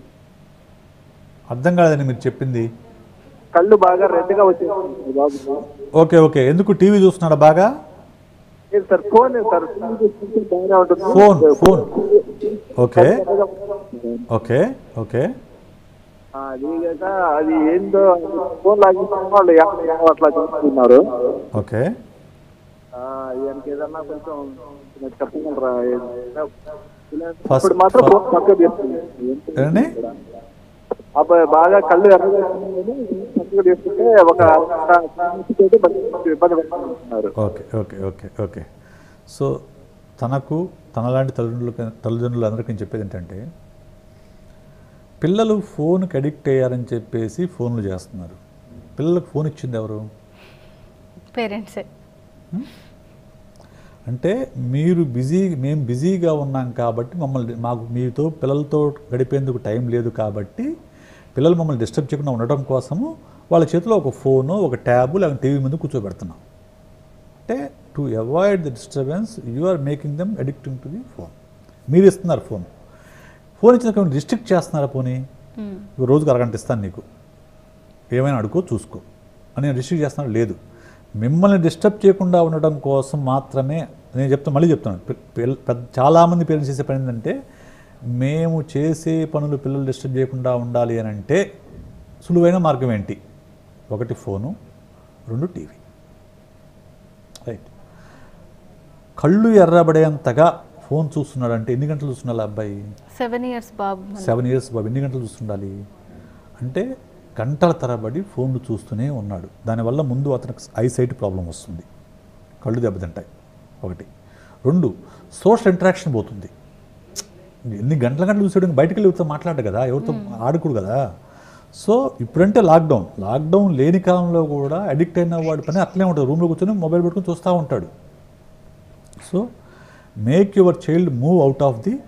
అర్థం కాలేదండి మీరు చెప్పింది కళ్ళు బాగా రెడ్ గా వచ్చేస్తుంది బాబు ఓకే ఓకే ఎందుకు టీవీ చూస్తున్నాడా బాగా లేదు సార్ ఫోన్ సార్ ఫోన్ చూస్తుంటే బాగానే ఉంటుంది phone phone okay okay okay ఆ, అది కాక అది ఏందో ఫోన్ లాగిస్తాం వాళ్ళు యాభై యాభై అట్లా చూస్తున్నారు ఓకే ఆ, దానికి ఏదన్నా కొంచెం నాకు చెప్పగలరా ఏదైనా? First- ఇప్పుడు మాత్రం ఫోన్ పక్క చేస్తుంది ఏమండి అబ్బాయి బాగా కళ్ళు ఎర్రగా వస్తున్నాయని పక్కకు తీసుకుంటే ఒక అరగంట నిమిషాలతో బండి ఇబ్బంది పడుతున్నారు okay okay okay okay so తనకు తనలాంటి తల్లిదండ్రులకు తల్లిదండ్రులు అందరికీ నేను చెప్పేది ఏంటంటే పిల్లలు ఫోన్కి అడిక్ట్ అయ్యారని చెప్పేసి ఫోన్లు చేస్తున్నారు పిల్లలకు ఫోన్ ఇచ్చింది ఎవరు పేరెంట్సే అంటే మీరు బిజీ మేము బిజీగా ఉన్నాం కాబట్టి మమ్మల్ని మాకు మీతో పిల్లలతో గడిపేందుకు టైం లేదు కాబట్టి పిల్లలు మమ్మల్ని డిస్టర్బ్ చేయకుండా ఉండటం కోసము వాళ్ళ చేతిలో ఒక ఫోను ఒక ట్యాబు లేకపోతే టీవీ ముందు కూర్చోబెడుతున్నాం అంటే to avoid the disturbance you are making them addicting to the phone మీరు ఇస్తున్నారు ఫోన్ ఫోన్ ఇచ్చిన రిస్ట్రిక్ట్ చేస్తున్నారా పోనీ ఇక రోజుకు అరగంట ఇస్తాను నీకు ఏమైనా అడుకో చూసుకో అని నేను రిస్ట్రిక్ట్ చేస్తున్నాను లేదు మిమ్మల్ని డిస్టర్బ్ చేయకుండా ఉండడం కోసం మాత్రమే నేను చెప్తాను మళ్ళీ చెప్తాను పి- పిల్ల- పెద్ద చాలామంది పేరెంట్స్ చేసే పని ఏంటంటే మేము చేసే పనులు పిల్లలు డిస్టర్బ్ చేయకుండా ఉండాలి అని అంటే సులువైన మార్గం ఏంటి ఒకటి ఫోను రెండు టీవీ రైట్ కళ్ళు ఎర్రబడేంతగా ఫోన్ చూస్తున్నాడంటే ఎన్ని గంటలు చూస్తున్నాడు ఆ అబ్బాయి సెవెన్ ఇయర్స్ బాబు మన- సెవెన్ ఇయర్స్ బాబు ఎన్ని గంటలు చూస్తుండాలి అంటే గంటల తరబడి ఫోన్లు చూస్తూనే ఉన్నాడు దానివల్ల ముందు అతనికి ఐసైట్ ప్రాబ్లం వస్తుంది కళ్ళు దెబ్బతింటాయి ఒకటి రెండు సోషల్ ఇంటరాక్షన్ పోతుంది ఎన్ని గంటల గంటలు చూసాడు బయటకు వెళ్ళి ఎవరితో మాట్లాడు కదా ఎవరితో ఆడుకోడు కదా సో ఇప్పుడంటే లాక్డౌన్ లాక్డౌన్ లేని కాలంలో కూడా అడిక్ట్ అయిన వాడి పని అట్లే ఉంటుంది రూమ్లో కూర్చొని మొబైల్ పెట్టుకొని చూస్తూ ఉంటాడు so make your child move out of the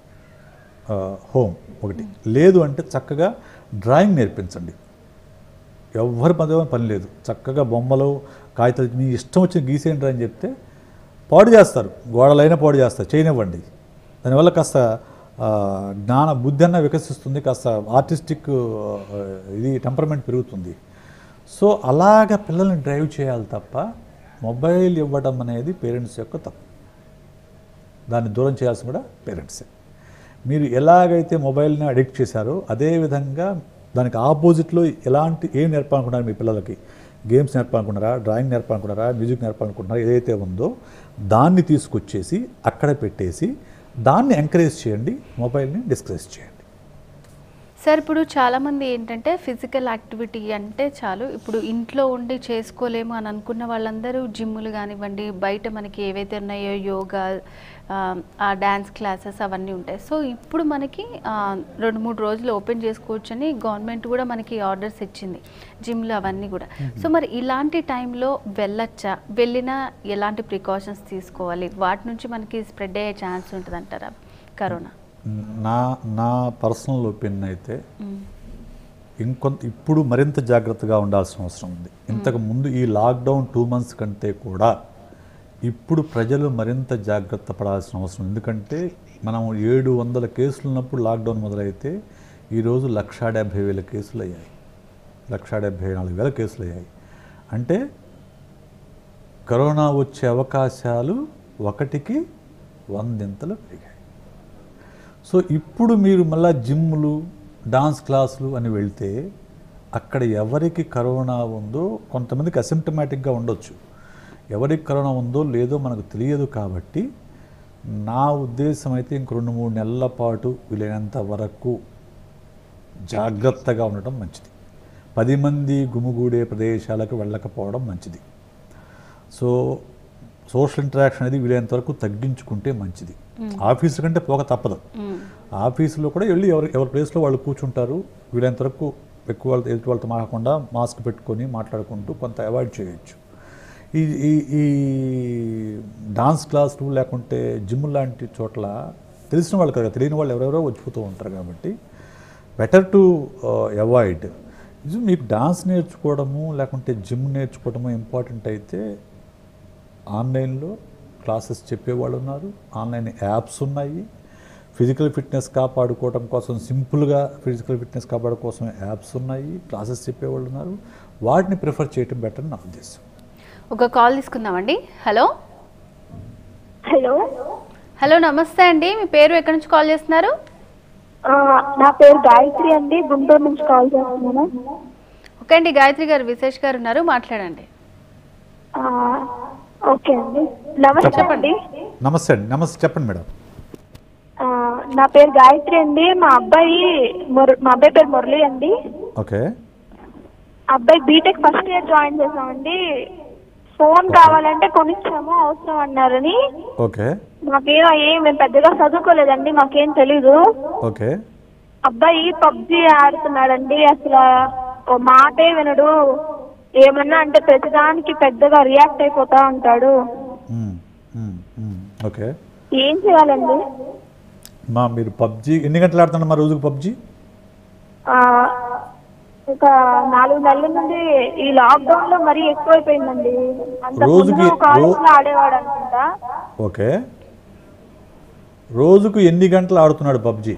home ఒకటి లేదు అంటే చక్కగా డ్రాయింగ్ నేర్పించండి ఎవరి పని పని లేదు చక్కగా బొమ్మలు కాగితాలు మీ ఇష్టం వచ్చిన గీసేయండి అని చెప్తే పాడు చేస్తారు గోడలైనా పాడు చేస్తారు చేయనివ్వండి దానివల్ల కాస్త ఆ, జ్ఞాన బుద్ధి అన్న వికసిస్తుంది కాస్త ఆర్టిస్టిక్ ఆ, ఇది టెంపర్మెంట్ పెరుగుతుంది సో అలాగ పిల్లల్ని డ్రైవ్ చేయాలి తప్ప మొబైల్ ఇవ్వడం అనేది పేరెంట్స్ యొక్క తప్పు దాన్ని దూరం చేయాల్సి కూడా పేరెంట్సే మీరు ఎలాగైతే మొబైల్ని అడిక్ట్ చేశారో అదే విధంగా దానికి ఆపోజిట్లో ఎలాంటి ఏం నేర్పాలనుకున్నారు మీ పిల్లలకి గేమ్స్ నేర్పాలనుకున్నారా డ్రాయింగ్ నేర్పాలనుకున్నారా మ్యూజిక్ నేర్పాలనుకుంటున్నారా ఏదైతే ఉందో దాన్ని తీసుకొచ్చేసి అక్కడ పెట్టేసి దాన్ని ఎంకరేజ్ చేయండి మొబైల్ని డిస్కరేజ్ చేయండి సార్ ఇప్పుడు చాలామంది ఏంటంటే ఫిజికల్ యాక్టివిటీ అంటే చాలు ఇప్పుడు ఇంట్లో ఉండి చేసుకోలేము అని అనుకున్న వాళ్ళందరూ జిమ్ములు కానివ్వండి బయట మనకి ఏవైతే ఉన్నాయో యోగా ఆ, ఆ డ్యాన్స్ క్లాసెస్ అవన్నీ ఉంటాయి సో ఇప్పుడు మనకి ఆ, రెండు మూడు రోజులు ఓపెన్ చేసుకోవచ్చు అని గవర్నమెంట్ కూడా మనకి ఆర్డర్స్ ఇచ్చింది జిమ్లు అవన్నీ కూడా సో మరి ఇలాంటి టైంలో వెళ్ళొచ్చా వెళ్ళినా ఎలాంటి ప్రికాషన్స్ తీసుకోవాలి వాటి నుంచి మనకి స్ప్రెడ్ అయ్యే ఛాన్స్ ఉంటుంది అంటారా కరోనా నా నా పర్సనల్ ఒపీనియన్ అయితే ఇంకొంత ఇప్పుడు మరింత జాగ్రత్తగా ఉండాల్సిన అవసరం ఉంది ఇంతకు ముందు ఈ లాక్డౌన్ టూ మంత్స్ కంటే కూడా ఇప్పుడు ప్రజలు మరింత జాగ్రత్త పడాల్సిన అవసరం ఎందుకంటే మనం ఏడు వందల కేసులు ఉన్నప్పుడు లాక్డౌన్ మొదలైతే ఈరోజు లక్షా డెబ్భై వేల కేసులు అయ్యాయి లక్షా డెబ్భై నాలుగు వేల కేసులు అయ్యాయి అంటే కరోనా వచ్చే అవకాశాలు ఒకటికి వందింతలు పెరిగాయి సో ఇప్పుడు మీరు మళ్ళా జిమ్లు డాన్స్ క్లాసులు అని వెళ్తే అక్కడ ఎవరికి కరోనా ఉందో కొంతమందికి అసిమ్టమాటిక్గా ఉండొచ్చు ఎవరికి కరోనా ఉందో లేదో మనకు తెలియదు కాబట్టి నా ఉద్దేశం అయితే ఇంక రెండు మూడు నెలల పాటు వీలైనంత వరకు జాగ్రత్తగా ఉండటం మంచిది పది మంది గుమిగూడే ప్రదేశాలకు వెళ్ళకపోవడం మంచిది సో సోషల్ ఇంటరాక్షన్ అనేది వీలైనంత వరకు తగ్గించుకుంటే మంచిది ఆఫీసు కంటే పోక తప్పదు ఆఫీసులో కూడా వెళ్ళి ఎవరి ఎవరి ప్లేస్లో వాళ్ళు కూర్చుంటారు వీలైనంత వరకు ఎక్కువ వాళ్ళతో ఎదుటి వాళ్ళతో మాట్లాడకుండా మాస్క్ పెట్టుకొని మాట్లాడుకుంటూ కొంత అవాయిడ్ చేయొచ్చు ఈ ఈ ఈ డాన్స్ క్లాసులు లేకుంటే జిమ్ లాంటి చోట్ల తెలిసిన వాళ్ళు కదా తెలియని వాళ్ళు ఎవరెవరో వచ్చిపోతూ ఉంటారు కాబట్టి బెటర్ టు అవాయిడ్ మీకు డాన్స్ నేర్చుకోవడము లేకుంటే జిమ్ నేర్చుకోవడము ఇంపార్టెంట్ అయితే ఆన్లైన్లో క్లాసెస్ చెప్పేవాళ్ళు ఉన్నారు ఆన్లైన్ యాప్స్ ఉన్నాయి ఫిజికల్ ఫిట్నెస్ కాపాడుకోవడం కోసం సింపుల్గా ఫిజికల్ ఫిట్నెస్ కాపాడుకోవడం కోసం యాప్స్ ఉన్నాయి క్లాసెస్ చెప్పేవాళ్ళు ఉన్నారు వాటిని ప్రిఫర్ చేయడం బెటర్ నా ఉద్దేశం ఒక కాల్ తీసుకుందామండి హలో హలో హలో నమస్తే అండి మీ పేరు ఎక్కడి నుంచి కాల్ చేస్తున్నారు ఆ, నా పేరు గాయత్రి అండి గుంటూరు నుంచి కాల్ చేస్తున్నాను ఓకే అండి గాయత్రి గారు విశేష్ గారు ఉన్నారు మాట్లాడండి ఆ, ఓకే అండి నమస్తే అండి నమస్తే అండి నమస్తే చెప్పండి మేడం ఆ, నా పేరు గాయత్రి అండి మా అబ్బాయి ముర మా అబ్బాయి పేరు మురళి అండి ఓకే అబ్బాయి బీటెక్ ఫస్ట్ ఇయర్ జాయిన్ చేసామండి ఫోన్ కావాలంటే కొనిచ్చాము అవసరం అన్నారని ఓకే మాకేం ఏం మేము పెద్దగా చదువుకోలేదండి మాకేం తెలీదు ఓకే అబ్బాయి పబ్జి ఆడుతున్నాడండి అసలు ఓ మాటే వినడు ఏమన్నా అంటే ప్రతిదానికి పెద్దగా రియాక్ట్ అయిపోతా ఉంటాడు మ్మ్, మ్మ్, మ్మ్. ఓకే ఏం చేయాలండి మా మీరు పబ్జి ఎన్ని గంటలు ఆడుతున్నారు మా రోజుకు పబ్జి ఆ, ఒక నాలుగు నెలల నుండి ఈ లాక్డౌన్ లో మరీ ఎక్కువైపోయిందండి అంత రోజుకి రో- కాలేజ్ లో ఆడేవాడు అనుకుంటా ఓకే రోజుకు ఎన్ని గంటలు ఆడుతున్నాడు పబ్జి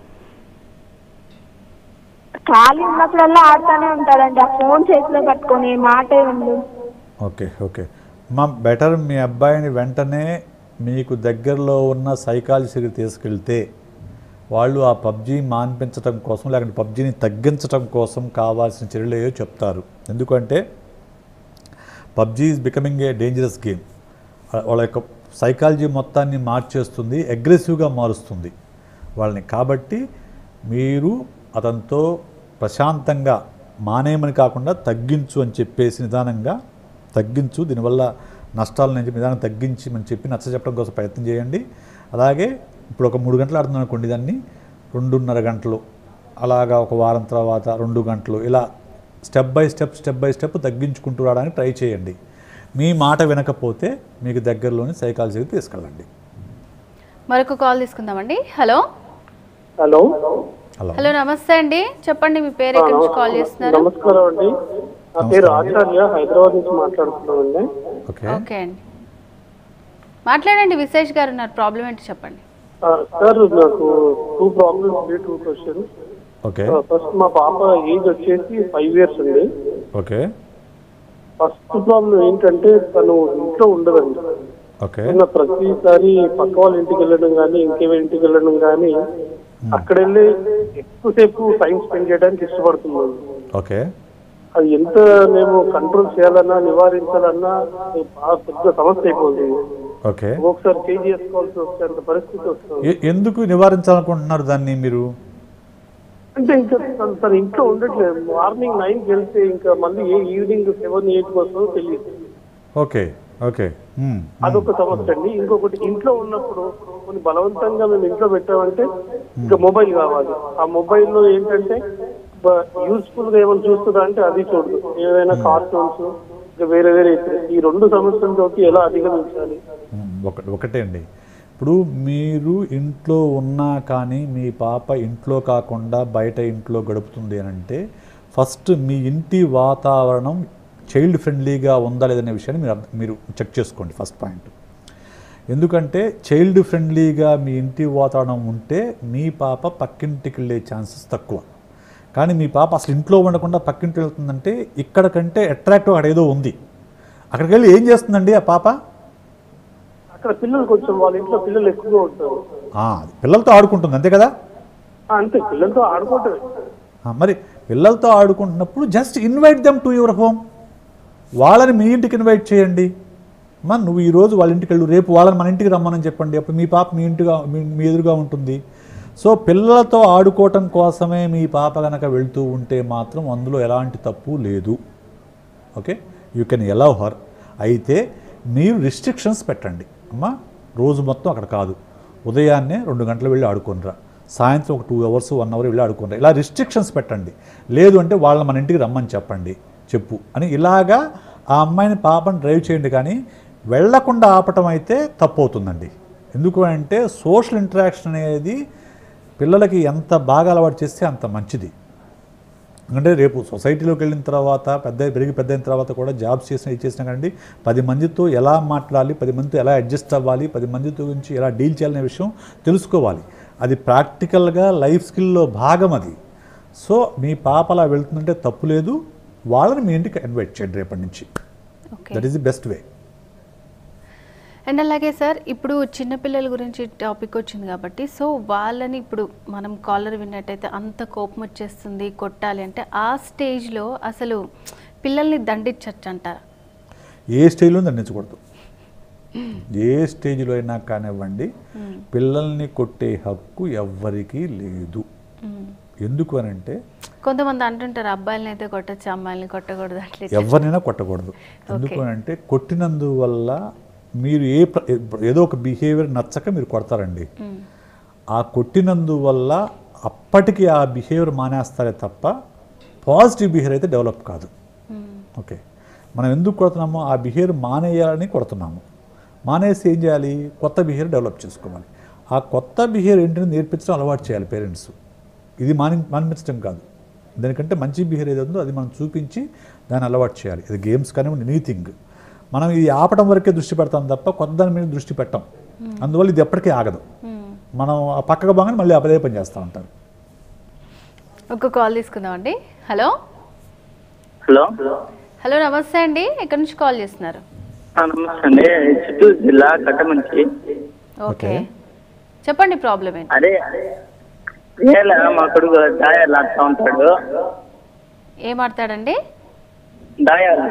ఖాళీ ఉన్నప్పుడల్లా ఆడుతానే ఉంటాడండి ఆ ఫోన్ చేతిలో పట్టుకొని మాటే విండు ఓకే ఓకే మా బెటర్ మీ అబ్బాయిని వెంటనే మీకు దగ్గరలో ఉన్న సైకాలజీకి తీసుకెళ్తే వాళ్ళు ఆ పబ్జీ మాన్పించడం కోసం లేకుంటే పబ్జీని తగ్గించడం కోసం కావాల్సిన చర్యలు ఏవో చెప్తారు ఎందుకంటే PUBG is becoming a dangerous game వాళ్ళ యొక్క సైకాలజీ మొత్తాన్ని మార్చేస్తుంది అగ్రెసివ్గా మారుస్తుంది వాళ్ళని కాబట్టి మీరు అతనితో ప్రశాంతంగా మానేయమని కాకుండా తగ్గించు అని చెప్పేసి నిదానంగా తగ్గించు దీనివల్ల నష్టాల నుంచి నిదానం తగ్గించి అని చెప్పి నచ్చ చెప్పడం కోసం ప్రయత్నం చేయండి అలాగే ఇప్పుడు ఒక మూడు గంటలు ఆడుతున్నాను అనుకోండి దాన్ని రెండున్నర గంటలు అలాగా ఒక వారం తర్వాత రెండు గంటలు ఇలా step by step step by step తగ్గించుకుంటూ రావడానికి ట్రై చేయండి మీ మాట వినకపోతే మీకు దగ్గరలోని సైకాలజీకి తీసుకెళ్ళండి మరొక కాల్ తీసుకుందామండి హలో హలో హలో హలో నమస్తే అండి చెప్పండి మీ పేరు ఎక్కడి నుంచి కాల్ చేస్తున్నారు నమస్కారం అండి నా పేరు ఆచార్య హైదరాబాద్ నుంచి మాట్లాడుతున్నామండి ఓకే ఓకే అండి మాట్లాడండి విశేష్ గారు ఉన్నారు ప్రాబ్లం ఏంటి చెప్పండి ఆ, సార్ నాకు టూ ప్రాబ్లమ్స్ ఉంది టూ క్వశ్చన్స్ ఓకే ఫస్ట్ మా పాప ఏజ్ వచ్చేసి ఫైవ్ ఇయర్స్ అండి ఓకే ఫస్ట్ ప్రాబ్లం ఏంటంటే తను ఇంట్లో ఉండదండి ఓకే ఉన్న ప్రతిసారి పక్క వాళ్ళ ఇంటికి వెళ్ళడం కానీ ఇంకేవో ఇంటికి వెళ్ళడం కానీ అక్కడ వెళ్ళి ఎక్కువసేపు టైం స్పెండ్ చేయడానికి ఇష్టపడుతున్నాను ఓకే అది ఎంత మేము కంట్రోల్ చేయాలన్నా నివారించాలన్నా అది బాగా పెద్ద సమస్య అయిపోతుంది ఓకే ఒక్కొక్కసారి చేంజ్ చేసుకోవాల్సి వచ్చేంత పరిస్థితి వస్తుంది ఎ- ఎందుకు నివారించాలనుకుంటున్నారు దాన్ని మీరు అంటే ఇంకా తను- తను ఇంట్లో ఉండట్లేదు మార్నింగ్ నైన్ కి వెళ్తే ఇంకా మళ్ళీ ఏ ఈవినింగ్ సెవెన్ ఎయిట్ కి వస్తుందో తెలియదు ఓకే ఓకే మ్మ్. అదొక సమస్య అండి ఇంకొకటి ఇంట్లో ఉన్నప్పుడు కొన్ని బలవంతంగా మేము ఇంట్లో పెట్టామంటే ఇంకా మొబైల్ కావాలి ఆ మొబైల్లో ఏంటంటే యూస్ఫుల్ గా ఏమైనా చూస్తుందా అంటే అది చూడదు ఏదైనా కార్టూన్స్ ఇంకా వేరే వేరే ఈ రెండు సమస్యలతోటి ఎలా అధిగమించాలి మ్మ్. ఒక ఒకటే అండి ఇప్పుడు మీరు ఇంట్లో ఉన్నా కానీ మీ పాప ఇంట్లో కాకుండా బయట ఇంట్లో గడుపుతుంది అని అంటే ఫస్ట్ మీ ఇంటి వాతావరణం చైల్డ్ ఫ్రెండ్లీగా ఉందా లేదనే విషయాన్ని మీరు అర్థం- మీరు చెక్ చేసుకోండి ఫస్ట్ పాయింట్ ఎందుకంటే చైల్డ్ ఫ్రెండ్లీగా మీ ఇంటి వాతావరణం ఉంటే మీ పాప పక్కింటికి వెళ్ళే ఛాన్సెస్ తక్కువ కానీ మీ పాప అసలు ఇంట్లో ఉండకుండా పక్కింటికి వెళ్తుందంటే ఇక్కడ కంటే అట్రాక్టివ్ అక్కడ ఏదో ఉంది అక్కడికి వెళ్ళి ఏం చేస్తుందండి ఆ పాప అక్కడ పిల్లలు కొంచెం వాళ్ళ ఇంట్లో పిల్లలు ఎక్కువగా ఉంటారు ఆ, అది పిల్లలతో ఆడుకుంటుంది అంతే కదా ఆ, అంతే పిల్లలతో ఆడుకోవటమే ఆ, మరి పిల్లలతో ఆడుకుంటున్నప్పుడు just invite them to your home వాళ్ళని మీ ఇంటికి ఇన్వైట్ చేయండి అమ్మా నువ్వు ఈరోజు వాళ్ళ ఇంటికి వెళ్ళు రేపు వాళ్ళని మన ఇంటికి రమ్మని చెప్పండి అప్పుడు మీ పాప మీ ఇంటిగా మీ మీ ఎదురుగా ఉంటుంది సో పిల్లలతో ఆడుకోవటం కోసమే మీ పాప కనుక వెళ్తూ ఉంటే మాత్రం అందులో ఎలాంటి తప్పు లేదు okay you can allow her అయితే మీరు రిస్ట్రిక్షన్స్ పెట్టండి అమ్మా రోజు మొత్తం అక్కడ కాదు ఉదయాన్నే రెండు గంటలు వెళ్ళి ఆడుకోనరా సాయంత్రం ఒక టూ అవర్స్ వన్ అవర్ వెళ్ళి ఆడుకోనరా ఇలా రిస్ట్రిక్షన్స్ పెట్టండి లేదు అంటే వాళ్ళని మన ఇంటికి రమ్మని చెప్పండి చెప్పు అని ఇలాగా ఆ అమ్మాయిని పాపని డ్రైవ్ చేయండి కానీ వెళ్లకుండా ఆపటం అయితే తప్పు అవుతుందండి ఎందుకు అంటే సోషల్ ఇంటరాక్షన్ అనేది పిల్లలకి ఎంత బాగా అలవాటు చేస్తే అంత మంచిది అంటే రేపు సొసైటీలోకి వెళ్ళిన తర్వాత పెద్ద పెరిగి పెద్ద అయిన తర్వాత కూడా జాబ్స్ చేసిన ఇది చేసినా కానీ పది మందితో ఎలా మాట్లాడాలి పది మందితో ఎలా అడ్జస్ట్ అవ్వాలి పది మందితో గురించి ఎలా డీల్ చేయాలనే విషయం తెలుసుకోవాలి అది ప్రాక్టికల్గా లైఫ్ స్కిల్లో భాగం అది సో మీ పాప అలా వెళ్తుందంటే తప్పు లేదు వాళ్ళని మీ ఇంటికి ఇన్వైట్ చేయండి రేపటి నుంచి okay that is the best way and అలాగే సార్ ఇప్పుడు చిన్నపిల్లల గురించి టాపిక్ వచ్చింది కాబట్టి సో వాళ్ళని ఇప్పుడు మనం కాలర్ విన్నట్టయితే అంత కోపం వచ్చేస్తుంది కొట్టాలి అంటే ఆ స్టేజ్లో అసలు పిల్లల్ని దండించచ్చు అంటారా ఏ స్టేజ్లో దండించకూడదు ఏ స్టేజ్లో అయినా కానివ్వండి పిల్లల్ని కొట్టే హక్కు ఎవ్వరికీ లేదు ఎందుకు అని అంటే కొంతమంది అంటుంటారు అబ్బాయిలని అయితే కొట్టచ్చు అమ్మాయిలని కొట్టకూడదు అట్లా ఇట్లా. ఎవరినైనా కొట్టకూడదు ఎందుకు అని అంటే కొట్టినందువల్ల మీరు ఏ ప్ర- ఏదో ఒక బిహేవియర్ నచ్చక మీరు కొడతారండి మ్మ్. ఆ కొట్టినందువల్ల అప్పటికి ఆ బిహేవియర్ మానేస్తారే తప్ప పాజిటివ్ బిహేవియర్ అయితే డెవలప్ కాదు మ్మ్. ఓకే మనం ఎందుకు కొడుతున్నామో ఆ బిహేవియర్ మానేయాలని కొడుతున్నాము మానేసి ఏం చేయాలి కొత్త బిహేవియర్ డెవలప్ చేసుకోవాలి ఆ కొత్త బిహేవియర్ ఏంటని నేర్పించడం అలవాటు చేయాలి పేరెంట్స్ ఇది మాని మానిపించడం కాదు దానికంటే మంచి బిహేవియర్ ఏది ఉందో అది మనం చూపించి దాన్ని అలవాటు చేయాలి ఇది గేమ్స్ కానివ్వండి ఎనీథింగ్ మనం ఇది ఆపడం వరకే దృష్టి పెడతాం తప్ప కొత్త దాని మీద దృష్టి పెట్టాం అందువల్ల ఇది ఎప్పటికీ ఆగదు మ్మ్. మనం ఆ పక్కకు బాగానే మళ్ళీ అపదే పని చేస్తూ ఉంటారు ఒక కాల్ తీసుకుందామండి హలో హలో హలో నమస్తే అండి ఎక్కడి నుంచి కాల్ చేస్తున్నారు ఆ, నమస్తే అండి చిత్తూరు జిల్లా కట్టమంచి ఓకే చెప్పండి ప్రాబ్లం ఏంటి అదే ఏలా మా కొడుకు దాయాలు ఆడుతూ ఉంటాడు ఏం ఆడతాడండి దాయాలు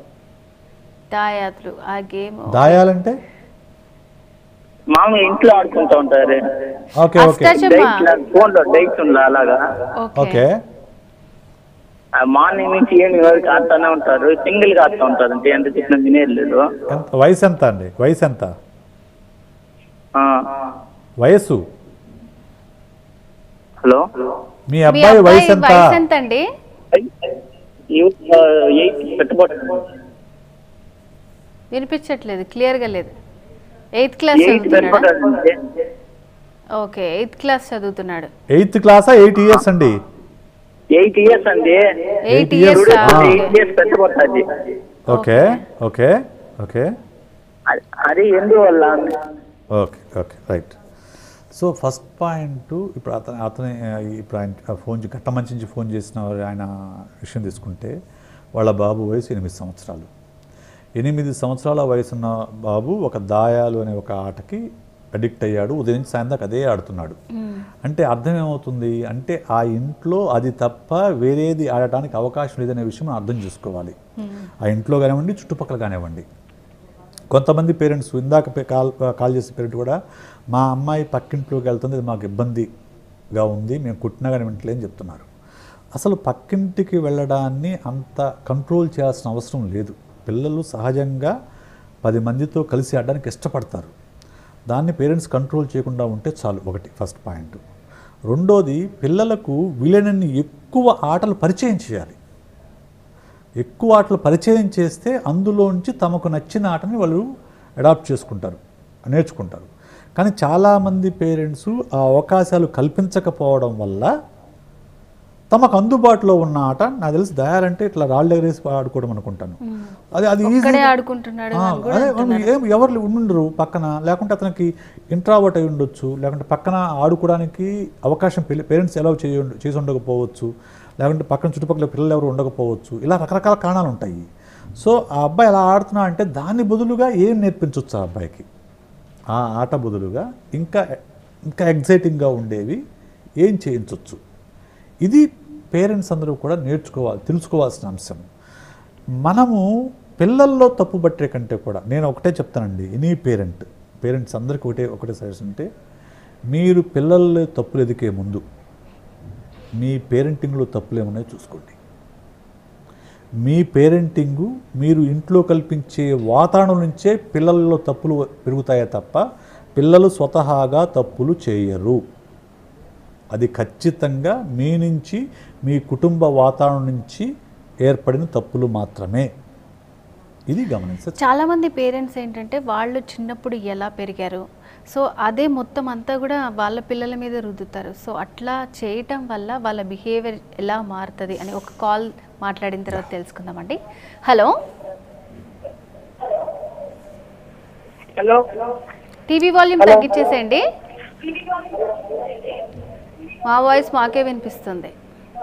దాయాతులు ఆ గేమ్ దాయాలంటే మామూలు ఇంట్లో ఆడుకుంటూ ఉంటారు ఓకే ఓకే అష్టాచమ్మ ఫోన్ లో డైట్స్ ఉందా అలాగా ఓకే ఓకే మార్నింగ్ నుంచి ఈవినింగ్ వరకు ఆడుతూనే ఉంటారు సింగిల్ గా ఆడుతూ ఉంటారు అంటే ఎంత చెప్పినా వినేది లేదు ఎంత వయసు ఎంత అండి వయసు ఎంత ఆ, వయస్సు హలో మీ మీ అబ్బాయి అబ్బాయి వయసు ఎంత వయసు ఎంత అండి ఎయిట్ పెట్టబోతుంది వినిపించట్లేదు క్లియర్గా లేదు ఎయిత్ క్లాస్ ఎయిట్ చదువుతున్నాడా పెట్టబోతుంది ఓకే ఎయిత్ క్లాస్ చదువుతున్నాడు ఎయిత్ క్లాసా ఎయిట్ ఇయర్స్ అండి ఎయిట్ ఇయర్స్ అండి eight years, years ah. Eight years పెట్టబోతుంది ఓకే ఓకే ఓకే అది ఎందువల్ల okay okay right so first point ఇప్పుడు అతను అతని ఆ, ఇప్పుడు ఆయన ఫోన్ చే- గట్ట మంచి నుంచి ఫోన్ చేసిన వారు ఆయన విషయం తీసుకుంటే వాళ్ళ బాబు వయసు ఎనిమిది సంవత్సరాలు ఎనిమిది సంవత్సరాల వయసున్న బాబు ఒక దాయాలు అనే ఒక ఆటకి అడిక్ట్ అయ్యాడు ఉదయం నుంచి సాయంత్రం దాకా అదే ఆడుతున్నాడు అంటే అర్థం ఏమవుతుంది అంటే ఆ ఇంట్లో అది తప్ప వేరేది ఆడటానికి అవకాశం లేదనే విషయం మనం అర్థం చేసుకోవాలి ఆ ఇంట్లో కానివ్వండి చుట్టుపక్కల కానివ్వండి కొంతమంది పేరెంట్స్ ఇందాక పే- కాల్ కాల్ చేసే పేరెంట్ కూడా మా అమ్మాయి పక్కింట్లోకి వెళ్తుంది ఇది మాకు ఇబ్బంది గా ఉంది మేము కుట్టినా కానీ వింటలేని చెప్తున్నారు అసలు పక్కింటికి వెళ్ళడాన్ని అంత కంట్రోల్ చేయాల్సిన అవసరం లేదు పిల్లలు సహజంగా పది మందితో కలిసి ఆడడానికి ఇష్టపడతారు దాన్ని పేరెంట్స్ కంట్రోల్ చేయకుండా ఉంటే చాలు ఒకటి ఫస్ట్ పాయింట్ రెండోది పిల్లలకు వీలైనన్ని ఎక్కువ ఆటలు పరిచయం చేయాలి ఎక్కువ ఆటలు పరిచయం చేస్తే అందులోంచి తమకు నచ్చిన ఆటని వాళ్ళు అడాప్ట్ చేసుకుంటారు నేర్చుకుంటారు కానీ చాలామంది పేరెంట్స్ ఆ అవకాశాలు కల్పించకపోవడం వల్ల తమకు అందుబాటులో ఉన్న ఆట నాకు తెలిసి దయాలంటే ఇట్లా రాళ్ళు ఎగరేసి ఆడుకోవడం అనుకుంటాను అది అది ఈజీ ఒక్కడే ఆడుకుంటున్నాడు ఆ, అని కూడా అదే మనం ఏం ఎవరు ఉండరు పక్కన లేకుంటే అతనికి ఇంట్రావర్ట్ అయి ఉండొచ్చు లేకుంటే పక్కన ఆడుకోవడానికి అవకాశం పేరెంట్స్ ఎలా చేయ చేసి ఉండకపోవచ్చు లేకుంటే పక్కన చుట్టుపక్కల పిల్లలు ఎవరు ఉండకపోవచ్చు ఇలా రకరకాల కారణాలు ఉంటాయి సో ఆ అబ్బాయి ఎలా ఆడుతున్నా అంటే దాని బదులుగా ఏం నేర్పించవచ్చు ఆ అబ్బాయికి ఆ ఆట బదులుగా ఇంకా ఇంకా ఎగ్జైటింగ్గా ఉండేవి ఏం చేయించవచ్చు ఇది పేరెంట్స్ అందరూ కూడా నేర్చుకోవాలి తెలుసుకోవాల్సిన అంశం మనము పిల్లల్లో తప్పు పట్టే కంటే కూడా నేను ఒకటే చెప్తానండి ఎనీ పేరెంట్ పేరెంట్స్ అందరికీ ఒకటే ఒకటే సజెషన్ అంటే మీరు పిల్లల్లో తప్పులు ఎదికే ముందు మీ పేరెంటింగ్లో తప్పులు ఏమున్నాయో చూసుకోండి మీ పేరెంటింగు మీరు ఇంట్లో కల్పించే వాతావరణం నుంచే పిల్లల్లో తప్పులు పెరుగుతాయే తప్ప పిల్లలు స్వతహాగా తప్పులు చేయరు అది ఖచ్చితంగా మీ నుంచి మీ కుటుంబ వాతావరణం నుంచి ఏర్పడిన తప్పులు మాత్రమే ఇది గమనించ చాలా మంది పేరెంట్స్ ఏంటంటే వాళ్ళు చిన్నప్పుడు ఎలా పెరిగారు సో అదే మొత్తం అంతా కూడా వాళ్ళ పిల్లల మీద రుద్దుతారు సో అట్లా చేయటం వల్ల వాళ్ళ బిహేవియర్ ఎలా మారుతుంది అని ఒక కాల్ మాట్లాడిన తర్వాత తెలుసుకుందామండి హలో హలో టీవీ వాల్యూమ్ తగ్గించేసేయండి మా వాయిస్ మాకే వినిపిస్తుంది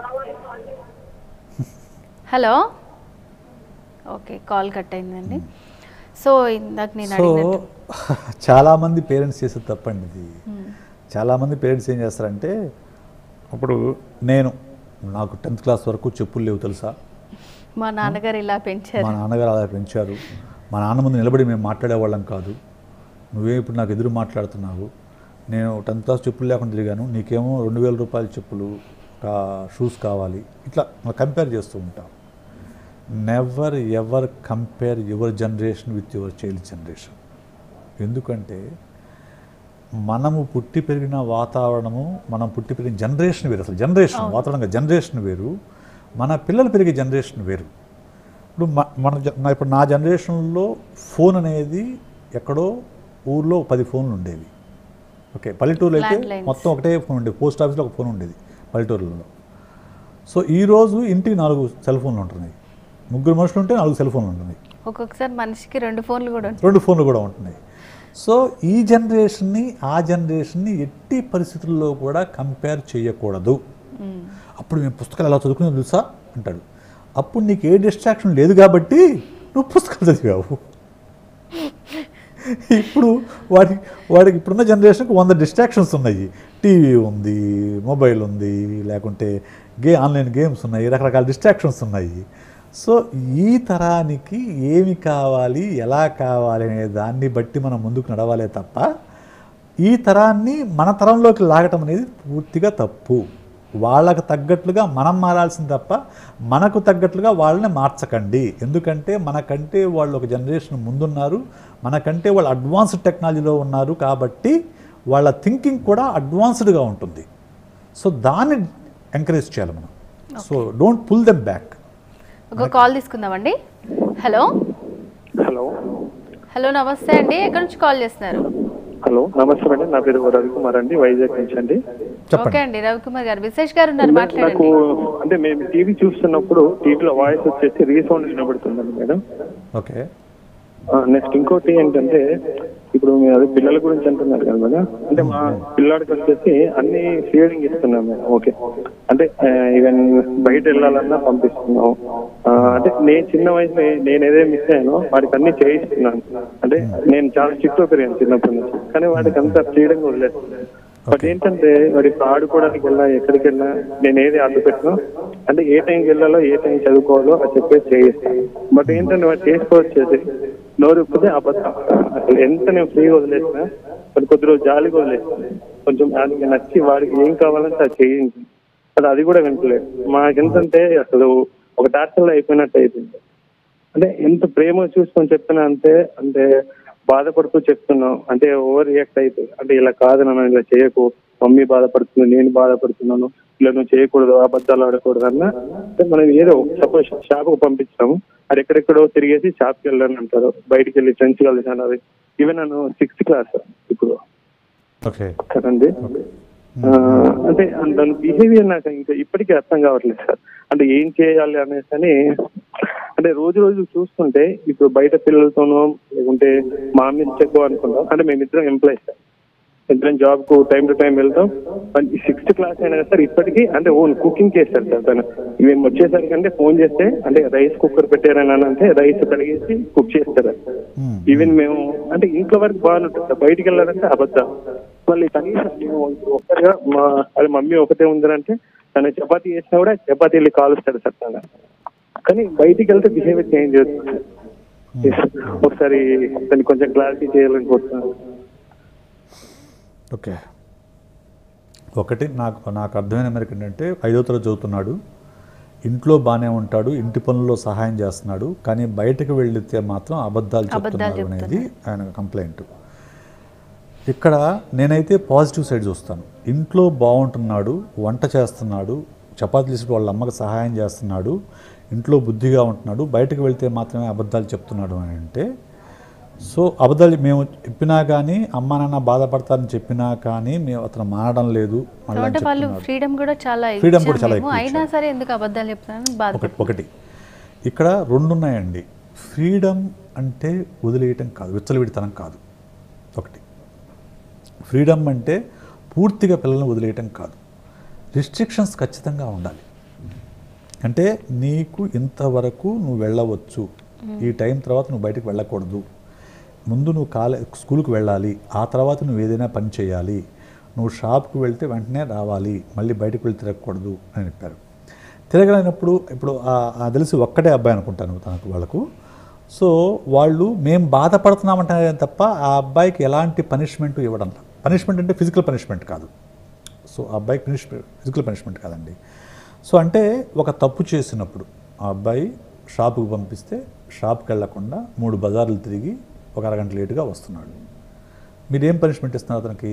హలో ఓకే కాల్ కట్ అయిందండి సో ఇందాక నేను సో అడిగినట్టు చాలామంది పేరెంట్స్ చేసే తప్పండి ఇది చాలామంది పేరెంట్స్ ఏం చేస్తారంటే ఇప్పుడు నేను నాకు టెన్త్ క్లాస్ వరకు చెప్పులు లేవు తెలుసా మా నాన్నగారు ఇలా పెంచారు మా నాన్నగారు అలా పెంచారు మా నాన్న ముందు నిలబడి మేము మాట్లాడేవాళ్ళం కాదు నువ్వే ఇప్పుడు నాకు ఎదురు మాట్లాడుతున్నావు నేను టెన్త్ క్లాస్ చెప్పులు లేకుండా తిరిగాను నీకేమో రెండు వేల రూపాయల చెప్పులు షూస్ కావాలి ఇట్లా కంపేర్ చేస్తూ ఉంటాం never ever compare your generation with your child generation ఎందుకంటే మనము పుట్టి పెరిగిన వాతావరణము మనం పుట్టి పెరిగిన జనరేషన్ వేరు అసలు జనరేషన్ వాతావరణంగా జనరేషన్ వేరు మన పిల్లలు పెరిగే జనరేషన్ వేరు ఇప్పుడు మ- మన జ- నా- ఇప్పుడు నా జనరేషన్లో ఫోన్ అనేది ఎక్కడో ఊర్లో పది ఫోన్లు ఉండేవి ఓకే పల్లెటూరులో అయితే Landlines. మొత్తం ఒకటే ఫోన్ ఉండేది పోస్ట్ ఆఫీస్లో ఒక ఫోన్ ఉండేది పల్లెటూరులలో సో ఈరోజు ఇంటికి నాలుగు సెల్ ఫోన్లు ఉంటున్నాయి ముగ్గురు మనుషులు ఉంటే నాలుగు సెల్ ఫోన్లు ఉంటున్నాయి ఒక్కొక్కసారి మనిషికి రెండు ఫోన్లు కూడా ఉంటాయి రెండు ఫోన్లు కూడా ఉంటున్నాయి సో ఈ జనరేషన్ని ఆ జనరేషన్ని ఎట్టి పరిస్థితుల్లో కూడా కంపేర్ చేయకూడదు అప్పుడు మేము పుస్తకాలు ఎలా చదువుకునే తెలుసా అంటాడు అప్పుడు నీకు ఏ డిస్ట్రాక్షన్ లేదు కాబట్టి నువ్వు పుస్తకాలు చదివావు ఇప్పుడు వాడి వాడికి ఇప్పుడున్న జనరేషన్కి వంద డిస్ట్రాక్షన్స్ ఉన్నాయి టీవీ ఉంది మొబైల్ ఉంది లేకుంటే గే ఆన్లైన్ గేమ్స్ ఉన్నాయి రకరకాల డిస్ట్రాక్షన్స్ ఉన్నాయి సో ఈ తరానికి ఏమి కావాలి ఎలా కావాలి అనే దాన్ని బట్టి మనం ముందుకు నడవాలే తప్ప ఈ తరాన్ని మన తరంలోకి లాగటం అనేది పూర్తిగా తప్పు వాళ్ళకు తగ్గట్లుగా మనం మారాల్సింది తప్ప మనకు తగ్గట్లుగా వాళ్ళని మార్చకండి ఎందుకంటే మనకంటే వాళ్ళు ఒక జనరేషన్ ముందున్నారు మనకంటే వాళ్ళు అడ్వాన్స్డ్ టెక్నాలజీలో ఉన్నారు కాబట్టి వాళ్ళ థింకింగ్ కూడా అడ్వాన్స్డ్గా ఉంటుంది సో దాన్ని ఎంకరేజ్ చేయాలి మనం so don't pull them back ఒక కాల్ తీసుకుందామండి హలో హలో హలో నమస్తే అండి ఎక్కడి నుంచి కాల్ చేస్తున్నారు హలో నమస్తే మేడం నా పేరు రవికుమార్ అండి వైజాగ్ నుంచి అండి ఓకే చెప్పండి అండి రవికుమార్ గారు విశేష్ గారు ఉన్నారు నాకు మాట్లాడండి అంటే మేము టీవీ చూస్తున్నప్పుడు టీవీలో వాయిస్ వచ్చేసి రీసౌండ్ వినబడుతుందండి మేడం ఓకే నెక్స్ట్ ఇంకోటి ఏంటంటే ఇప్పుడు మీరు అదే పిల్లల గురించి అంటున్నారు కదా మేడం అంటే మా పిల్లాడికి వచ్చేసి అన్ని ఫీడింగ్ ఇస్తున్నాం మేడం ఓకే అంటే ఈవెన్ బయట వెళ్ళాలన్నా పంపిస్తున్నాం ఆ, అంటే నేను చిన్న వయసులో నేను ఏదే మిస్ అయ్యానో వాడికి అన్ని చేయిస్తున్నాను అంటే నేను చాలా స్ట్రిక్ట్ పెరిగాను చిన్నప్పటి నుంచి కానీ వాడికి అంత ఫ్రీడమ్ వదిలేదు బట్ ఏంటంటే వాడు ఇప్పుడు ఆడుకోవడానికి వెళ్ళా ఎక్కడికి వెళ్ళినా నేను ఏది అడ్డు పెట్టినా అంటే ఏ టైంకి వెళ్ళాలో ఏ టైం చదువుకోవాలో అది చెప్పేసి చేయిస్తాను బట్ ఏంటంటే వాడు చేసుకోవచ్చేది నోరు ఇప్పితే అబద్ధం అసలు ఎంత నేను ఫ్రీగా వదిలేసినా మరి కొద్ది రోజు జాలిగా వదిలేస్తాను కొంచెం ఆయనకి నచ్చి వాడికి ఏం కావాలంటే అది చేయించి అది అది కూడా వింటలేదు మాకెంతంటే అసలు ఒక టార్చర్లో అయిపోయినట్టు అయిపోయింది అంటే ఎంత ప్రేమ చూసుకొని చెప్తున్నా అంటే అంటే బాధపడుతూ చెప్తున్నాం అంటే ఓవర్ రియాక్ట్ అయిపోయి అంటే ఇలా కాదు నన్ను ఇలా చేయకు మమ్మీ బాధపడుతుంది నేను బాధపడుతున్నాను ఇలా నువ్వు చేయకూడదు అబద్ధాలు ఆడకూడదు అన్న అంటే మనం ఏదో సపోజ్ షాప్ కు పంపించాము అది ఎక్కడెక్కడో తిరిగేసి షాప్కి వెళ్ళని అంటారు బయటికి వెళ్ళి ఫ్రెండ్స్ కలిసి అన్నది ఈవెన్ నన్ను సిక్స్త్ క్లాస్ ఇప్పుడు ఓకే కదండి ఆ, అంటే దాని బిహేవియర్ నాకు ఇంకా ఇప్పటికీ అర్థం కావట్లేదు సార్ అంటే ఏం చేయాలి అనేసి అని అంటే రోజు రోజు చూస్తుంటే ఇప్పుడు బయట పిల్లలతోనో లేకుంటే మా మీద చెక్కు అనుకుంటాం అంటే మేమిద్దరం ఎంప్లాయీస్ సార్ ఇద్దరం జాబ్ కు టైం టు టైం వెళ్తాం సిక్స్త్ క్లాస్ అయినా సార్ ఇప్పటికీ అంటే ఓన్ కుకింగ్ చేస్తారు సార్ తను మేము వచ్చేసరికి అంటే ఫోన్ చేస్తే అంటే రైస్ కుక్కర్ పెట్టారని అని అంటే రైస్ కడిగేసి కుక్ చేస్తారు ఈవెన్ మేము అంటే ఇంట్లో వరకు బాగుంటుంది సార్ బయటికి వెళ్ళాలంటే అబద్ధం మళ్ళీ కనీసం మేము ఒక్కరిగా మా అది మమ్మీ ఒకటే ఉందంటే తను చపాతీ చేసినా కూడా చపాతీ వెళ్ళి కాలుస్తాడు సార్ తను కానీ బయటికి వెళ్తే బిహేవియర్ చేంజ్ అవుతుంది ఒకసారి దాన్ని కొంచెం క్లారిటీ చేయాలనుకుంటున్నాను ఓకే ఒకటి నాకు నాకు అర్థమైన మేరకు ఏంటంటే ఐదో తరగతి చదువుతున్నాడు ఇంట్లో బాగానే ఉంటాడు ఇంటి పనుల్లో సహాయం చేస్తున్నాడు కానీ బయటకు వెళితే మాత్రం అబద్ధాలు అబద్ధాలు చెప్తున్నాడు అనేది ఆయన కంప్లైంట్ ఇక్కడ నేనైతే పాజిటివ్ సైడ్ చూస్తాను ఇంట్లో బాగుంటున్నాడు వంట చేస్తున్నాడు చపాతీలు చేసి వాళ్ళ అమ్మకి సహాయం చేస్తున్నాడు ఇంట్లో బుద్ధిగా ఉంటున్నాడు బయటకు వెళ్తే మాత్రమే అబద్ధాలు చెప్తున్నాడు అని అంటే సో అబద్ధాలు మేము చెప్పినా కానీ అమ్మ నాన్న బాధపడతారని చెప్పినా కానీ మేము అతను మానడం లేదు మళ్ళీ అని అంటే వాళ్ళు చెప్తున్నాడు. ఫ్రీడమ్ కూడా చాలా Freedom కూడా ఇచ్చాం చాలా మేము. ఎక్కువ అయినా ఇచ్చాం. సరే ఎందుకు అబద్ధాలు చెప్తున్నాను ఒకటి బాధపడుతున్నాను ఒకటి ఇక్కడ రెండు ఉన్నాయండి ఫ్రీడమ్ అంటే వదిలేయటం కాదు విచ్చలవిడితనం కాదు ఒకటి ఫ్రీడమ్ అంటే పూర్తిగా పిల్లల్ని వదిలేయటం కాదు రిస్ట్రిక్షన్స్ ఖచ్చితంగా ఉండాలి అంటే నీకు ఇంతవరకు నువ్వు వెళ్ళవచ్చు ఈ టైం తర్వాత నువ్వు బయటకు వెళ్ళకూడదు ముందు నువ్వు కాలే స్కూల్కి వెళ్ళాలి ఆ తర్వాత నువ్వు ఏదైనా పని చేయాలి నువ్వు షాప్కి వెళ్తే వెంటనే రావాలి మళ్ళీ బయటకు వెళ్ళి తిరగకూడదు అని చెప్పారు తిరగలేనప్పుడు ఇప్పుడు ఆ- ఆ తెలిసి ఒక్కటే అబ్బాయి అనుకుంటాను తనకు వాళ్ళకు సో వాళ్ళు మేము బాధపడుతున్నామంటే తప్ప ఆ అబ్బాయికి ఎలాంటి పనిష్మెంట్ ఇవ్వడం పనిష్మెంట్ అంటే ఫిజికల్ పనిష్మెంట్ కాదు సో ఆ అబ్బాయికి పనిష్ ఫిజికల్ పనిష్మెంట్ కాదండి సో అంటే ఒక తప్పు చేసినప్పుడు ఆ అబ్బాయి షాపుకి పంపిస్తే షాప్కి వెళ్లకుండా మూడు బజార్లు తిరిగి ఒక అరగంట లేటుగా వస్తున్నాడు మీరు ఏం పనిష్మెంట్ ఇస్తున్నారు అతనికి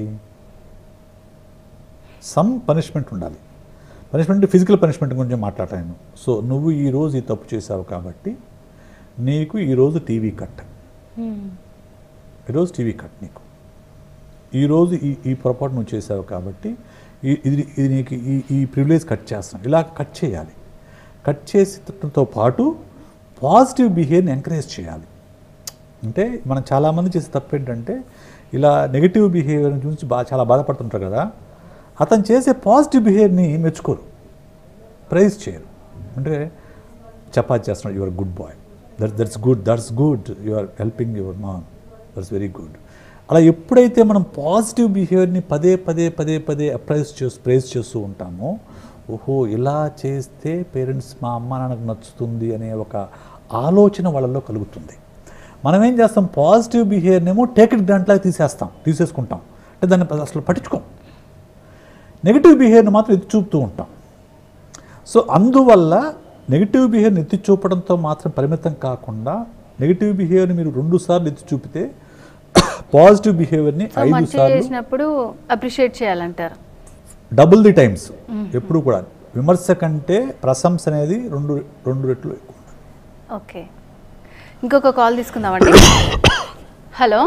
సమ్ పనిష్మెంట్ ఉండాలి పనిష్మెంట్ ఫిజికల్ పనిష్మెంట్ గురించి మాట్లాడతాను సో నువ్వు ఈరోజు ఈ తప్పు చేసావు కాబట్టి నీకు ఈరోజు టీవీ కట్ ఈరోజు టీవీ కట్ నీకు ఈరోజు ఈ ఈ పొరపాటు నువ్వు చేసావు కాబట్టి ఈ- ఇది ఇది నీకు ఈ ఈ ప్రివిలేజ్ కట్ చేస్తాను ఇలా కట్ చేయాలి కట్ చేసేతో పాటు పాజిటివ్ బిహేవియర్ని ఎంకరేజ్ చేయాలి అంటే మనం చాలామంది చేసే తప్పు ఏంటంటే ఇలా నెగిటివ్ బిహేవియర్ చూసి బాగా చాలా బాధపడుతుంటారు కదా అతను చేసే పాజిటివ్ బిహేవియర్ని మెచ్చుకోరు ప్రైజ్ చేయరు అంటే చపాతి చేస్తున్నాడు your good boy that that's good that's good you are helping your mom that's very good అలా ఎప్పుడైతే మనం పాజిటివ్ బిహేవియర్ని పదే పదే పదే పదే అప్రైజ్ చేస్తూ ప్రైజ్ చేస్తూ ఉంటామో ఓహో ఇలా చేస్తే పేరెంట్స్ మా అమ్మ నాన్నకు నచ్చుతుంది అనే ఒక ఆలోచన వాళ్ళలో కలుగుతుంది మనం ఏం చేస్తాం పాజిటివ్ బిహేవియర్నేమో టేక్ ఇట్ దాంట్లో తీసేస్తాం తీసేసుకుంటాం అంటే దాన్ని అసలు పట్టించుకోం నెగిటివ్ బిహేవియర్ని మాత్రం ఎత్తి చూపుతూ ఉంటాం సో అందువల్ల నెగిటివ్ బిహేవియర్ని ఎత్తి చూపడంతో మాత్రం పరిమితం కాకుండా నెగిటివ్ బిహేవియర్ని మీరు రెండు సార్లు ఎత్తి చూపితే పాజిటివ్ బిహేవియర్ని సో ఐదు మంచి సార్లు చేసినప్పుడు అప్రిషియేట్ చేయాలంటారు డబుల్ ది టైమ్స్ ఎప్పుడు కూడా విమర్శ కంటే ప్రశంస అనేది రెండు రెండు రెట్లు ఎక్కువ ఓకే ఇంకొక కాల్ తీసుకుందామండి హలో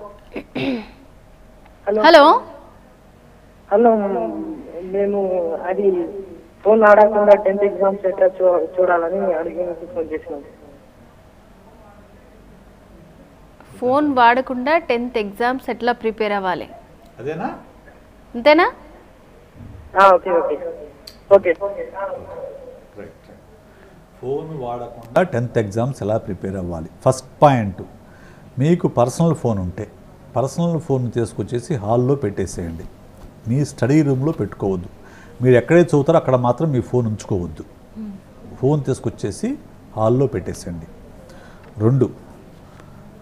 హలో హలో నేను అది ఫోన్ ఆడకుండా టెన్త్ ఎగ్జామ్స్ ఎట్లా చూ చూడాలని అడిగేందుకు ఫోన్ చేసినాను ఫోన్ వాడకుండా టెన్త్ ఎగ్జామ్స్ ఎట్లా ప్రిపేర్ అవ్వాలి అదేనా అంతేనా ఆ, ఓకే ఓకే ఓకే ఫోన్ వాడకుండా టెన్త్ ఎగ్జామ్స్ ఎలా ప్రిపేర్ అవ్వాలి ఫస్ట్ పాయింట్ మీకు పర్సనల్ ఫోన్ ఉంటే పర్సనల్ ఫోన్ తీసుకొచ్చేసి హాల్లో పెట్టేసేయండి మీ స్టడీ రూమ్లో పెట్టుకోవద్దు మీరు ఎక్కడైతే చదువుతారో అక్కడ మాత్రం మీ ఫోన్ ఉంచుకోవద్దు ఫోన్ తీసుకొచ్చేసి హాల్లో పెట్టేసేయండి రెండు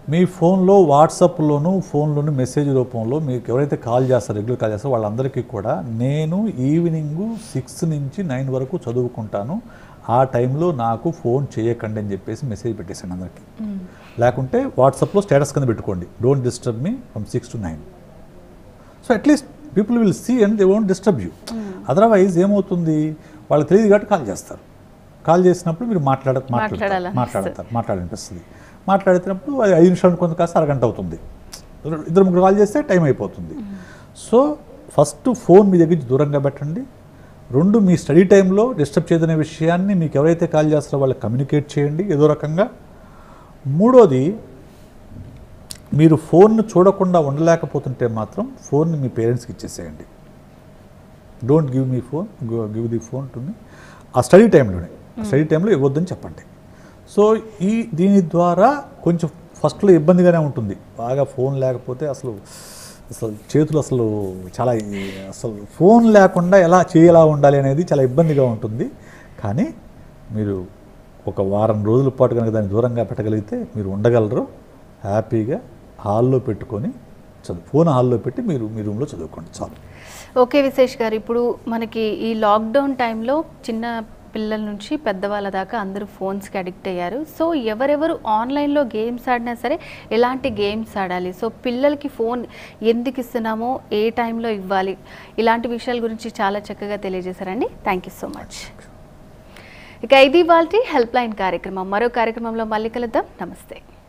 మీ ఫోన్లో వాట్సాప్లోను ఫోన్లోను మెసేజ్ రూపంలో మీకు ఎవరైతే కాల్ చేస్తారో రెగ్యులర్ కాల్ చేస్తారో వాళ్ళందరికీ కూడా నేను ఈవినింగ్ సిక్స్ నుంచి నైన్ వరకు చదువుకుంటాను ఆ టైంలో నాకు ఫోన్ చేయకండి అని చెప్పేసి మెసేజ్ పెట్టేసాను అందరికీ లేకుంటే వాట్సాప్లో స్టేటస్ కింద పెట్టుకోండి don't disturb me from six to nine so at least people will see and they won't disturb you otherwise ఏమవుతుంది వాళ్ళకి తెలియదు కాబట్టి కాల్ చేస్తారు కాల్ చేసినప్పుడు మీరు మాట్లాడ మాట్లాడతారు మాట్లాడాలనిపిస్తుంది. మాట్లాడతారు మాట్లాడనిపిస్తుంది మాట్లాడుతున్నప్పుడు అది ఐదు నిమిషాలు కొంత కాస్త అరగంట అవుతుంది ఇద్దరు ముగ్గురు కాల్ చేస్తే టైం అయిపోతుంది సో ఫస్ట్ ఫోన్ మీ దగ్గర నుంచి దూరంగా పెట్టండి రెండు మీ స్టడీ టైంలో డిస్టర్బ్ చేయదనే విషయాన్ని మీకు ఎవరైతే కాల్ చేస్తారో వాళ్ళకి కమ్యూనికేట్ చేయండి ఏదో రకంగా మూడోది మీరు ఫోన్ను చూడకుండా ఉండలేకపోతుంటే మాత్రం ఫోన్ని మీ పేరెంట్స్కి ఇచ్చేసేయండి డోంట్ గివ్ మీ phone give the phone to మీ ఆ స్టడీ టైంలోనే స్టడీ టైంలో ఇవ్వద్దని చెప్పండి సో ఈ దీని ద్వారా కొంచెం ఫస్ట్లో ఇబ్బందిగానే ఉంటుంది బాగా ఫోన్ లేకపోతే అసలు అసలు చేతులు అసలు చాలా ఈ- అసలు ఫోన్ లేకుండా ఎలా చేయలా ఉండాలి అనేది చాలా ఇబ్బందిగా ఉంటుంది కానీ మీరు ఒక వారం రోజుల పాటు కనుక దాన్ని దూరంగా పెట్టగలిగితే మీరు ఉండగలరు హ్యాపీగా హాల్లో పెట్టుకొని చదువు ఫోన్ హాల్లో పెట్టి మీరు మీ రూమ్లో చదువుకోండి చాలు ఓకే విశేష్ గారు ఇప్పుడు మనకి ఈ లాక్డౌన్ టైంలో చిన్న పిల్లల నుంచి పెద్దవాళ్ళ దాకా అందరూ ఫోన్స్కి అడిక్ట్ అయ్యారు సో ఎవరెవరు ఆన్లైన్లో గేమ్స్ ఆడినా సరే ఎలాంటి గేమ్స్ ఆడాలి సో పిల్లలకి ఫోన్ ఎందుకు ఇస్తున్నామో ఏ టైంలో ఇవ్వాలి ఇలాంటి విషయాల గురించి చాలా చక్కగా తెలియజేశారండి థ్యాంక్ యూ సో మచ్ ఇక ఇది వాళ్ళ హెల్ప్ లైన్ కార్యక్రమం మరో కార్యక్రమంలో మళ్ళీ కలుద్దాం నమస్తే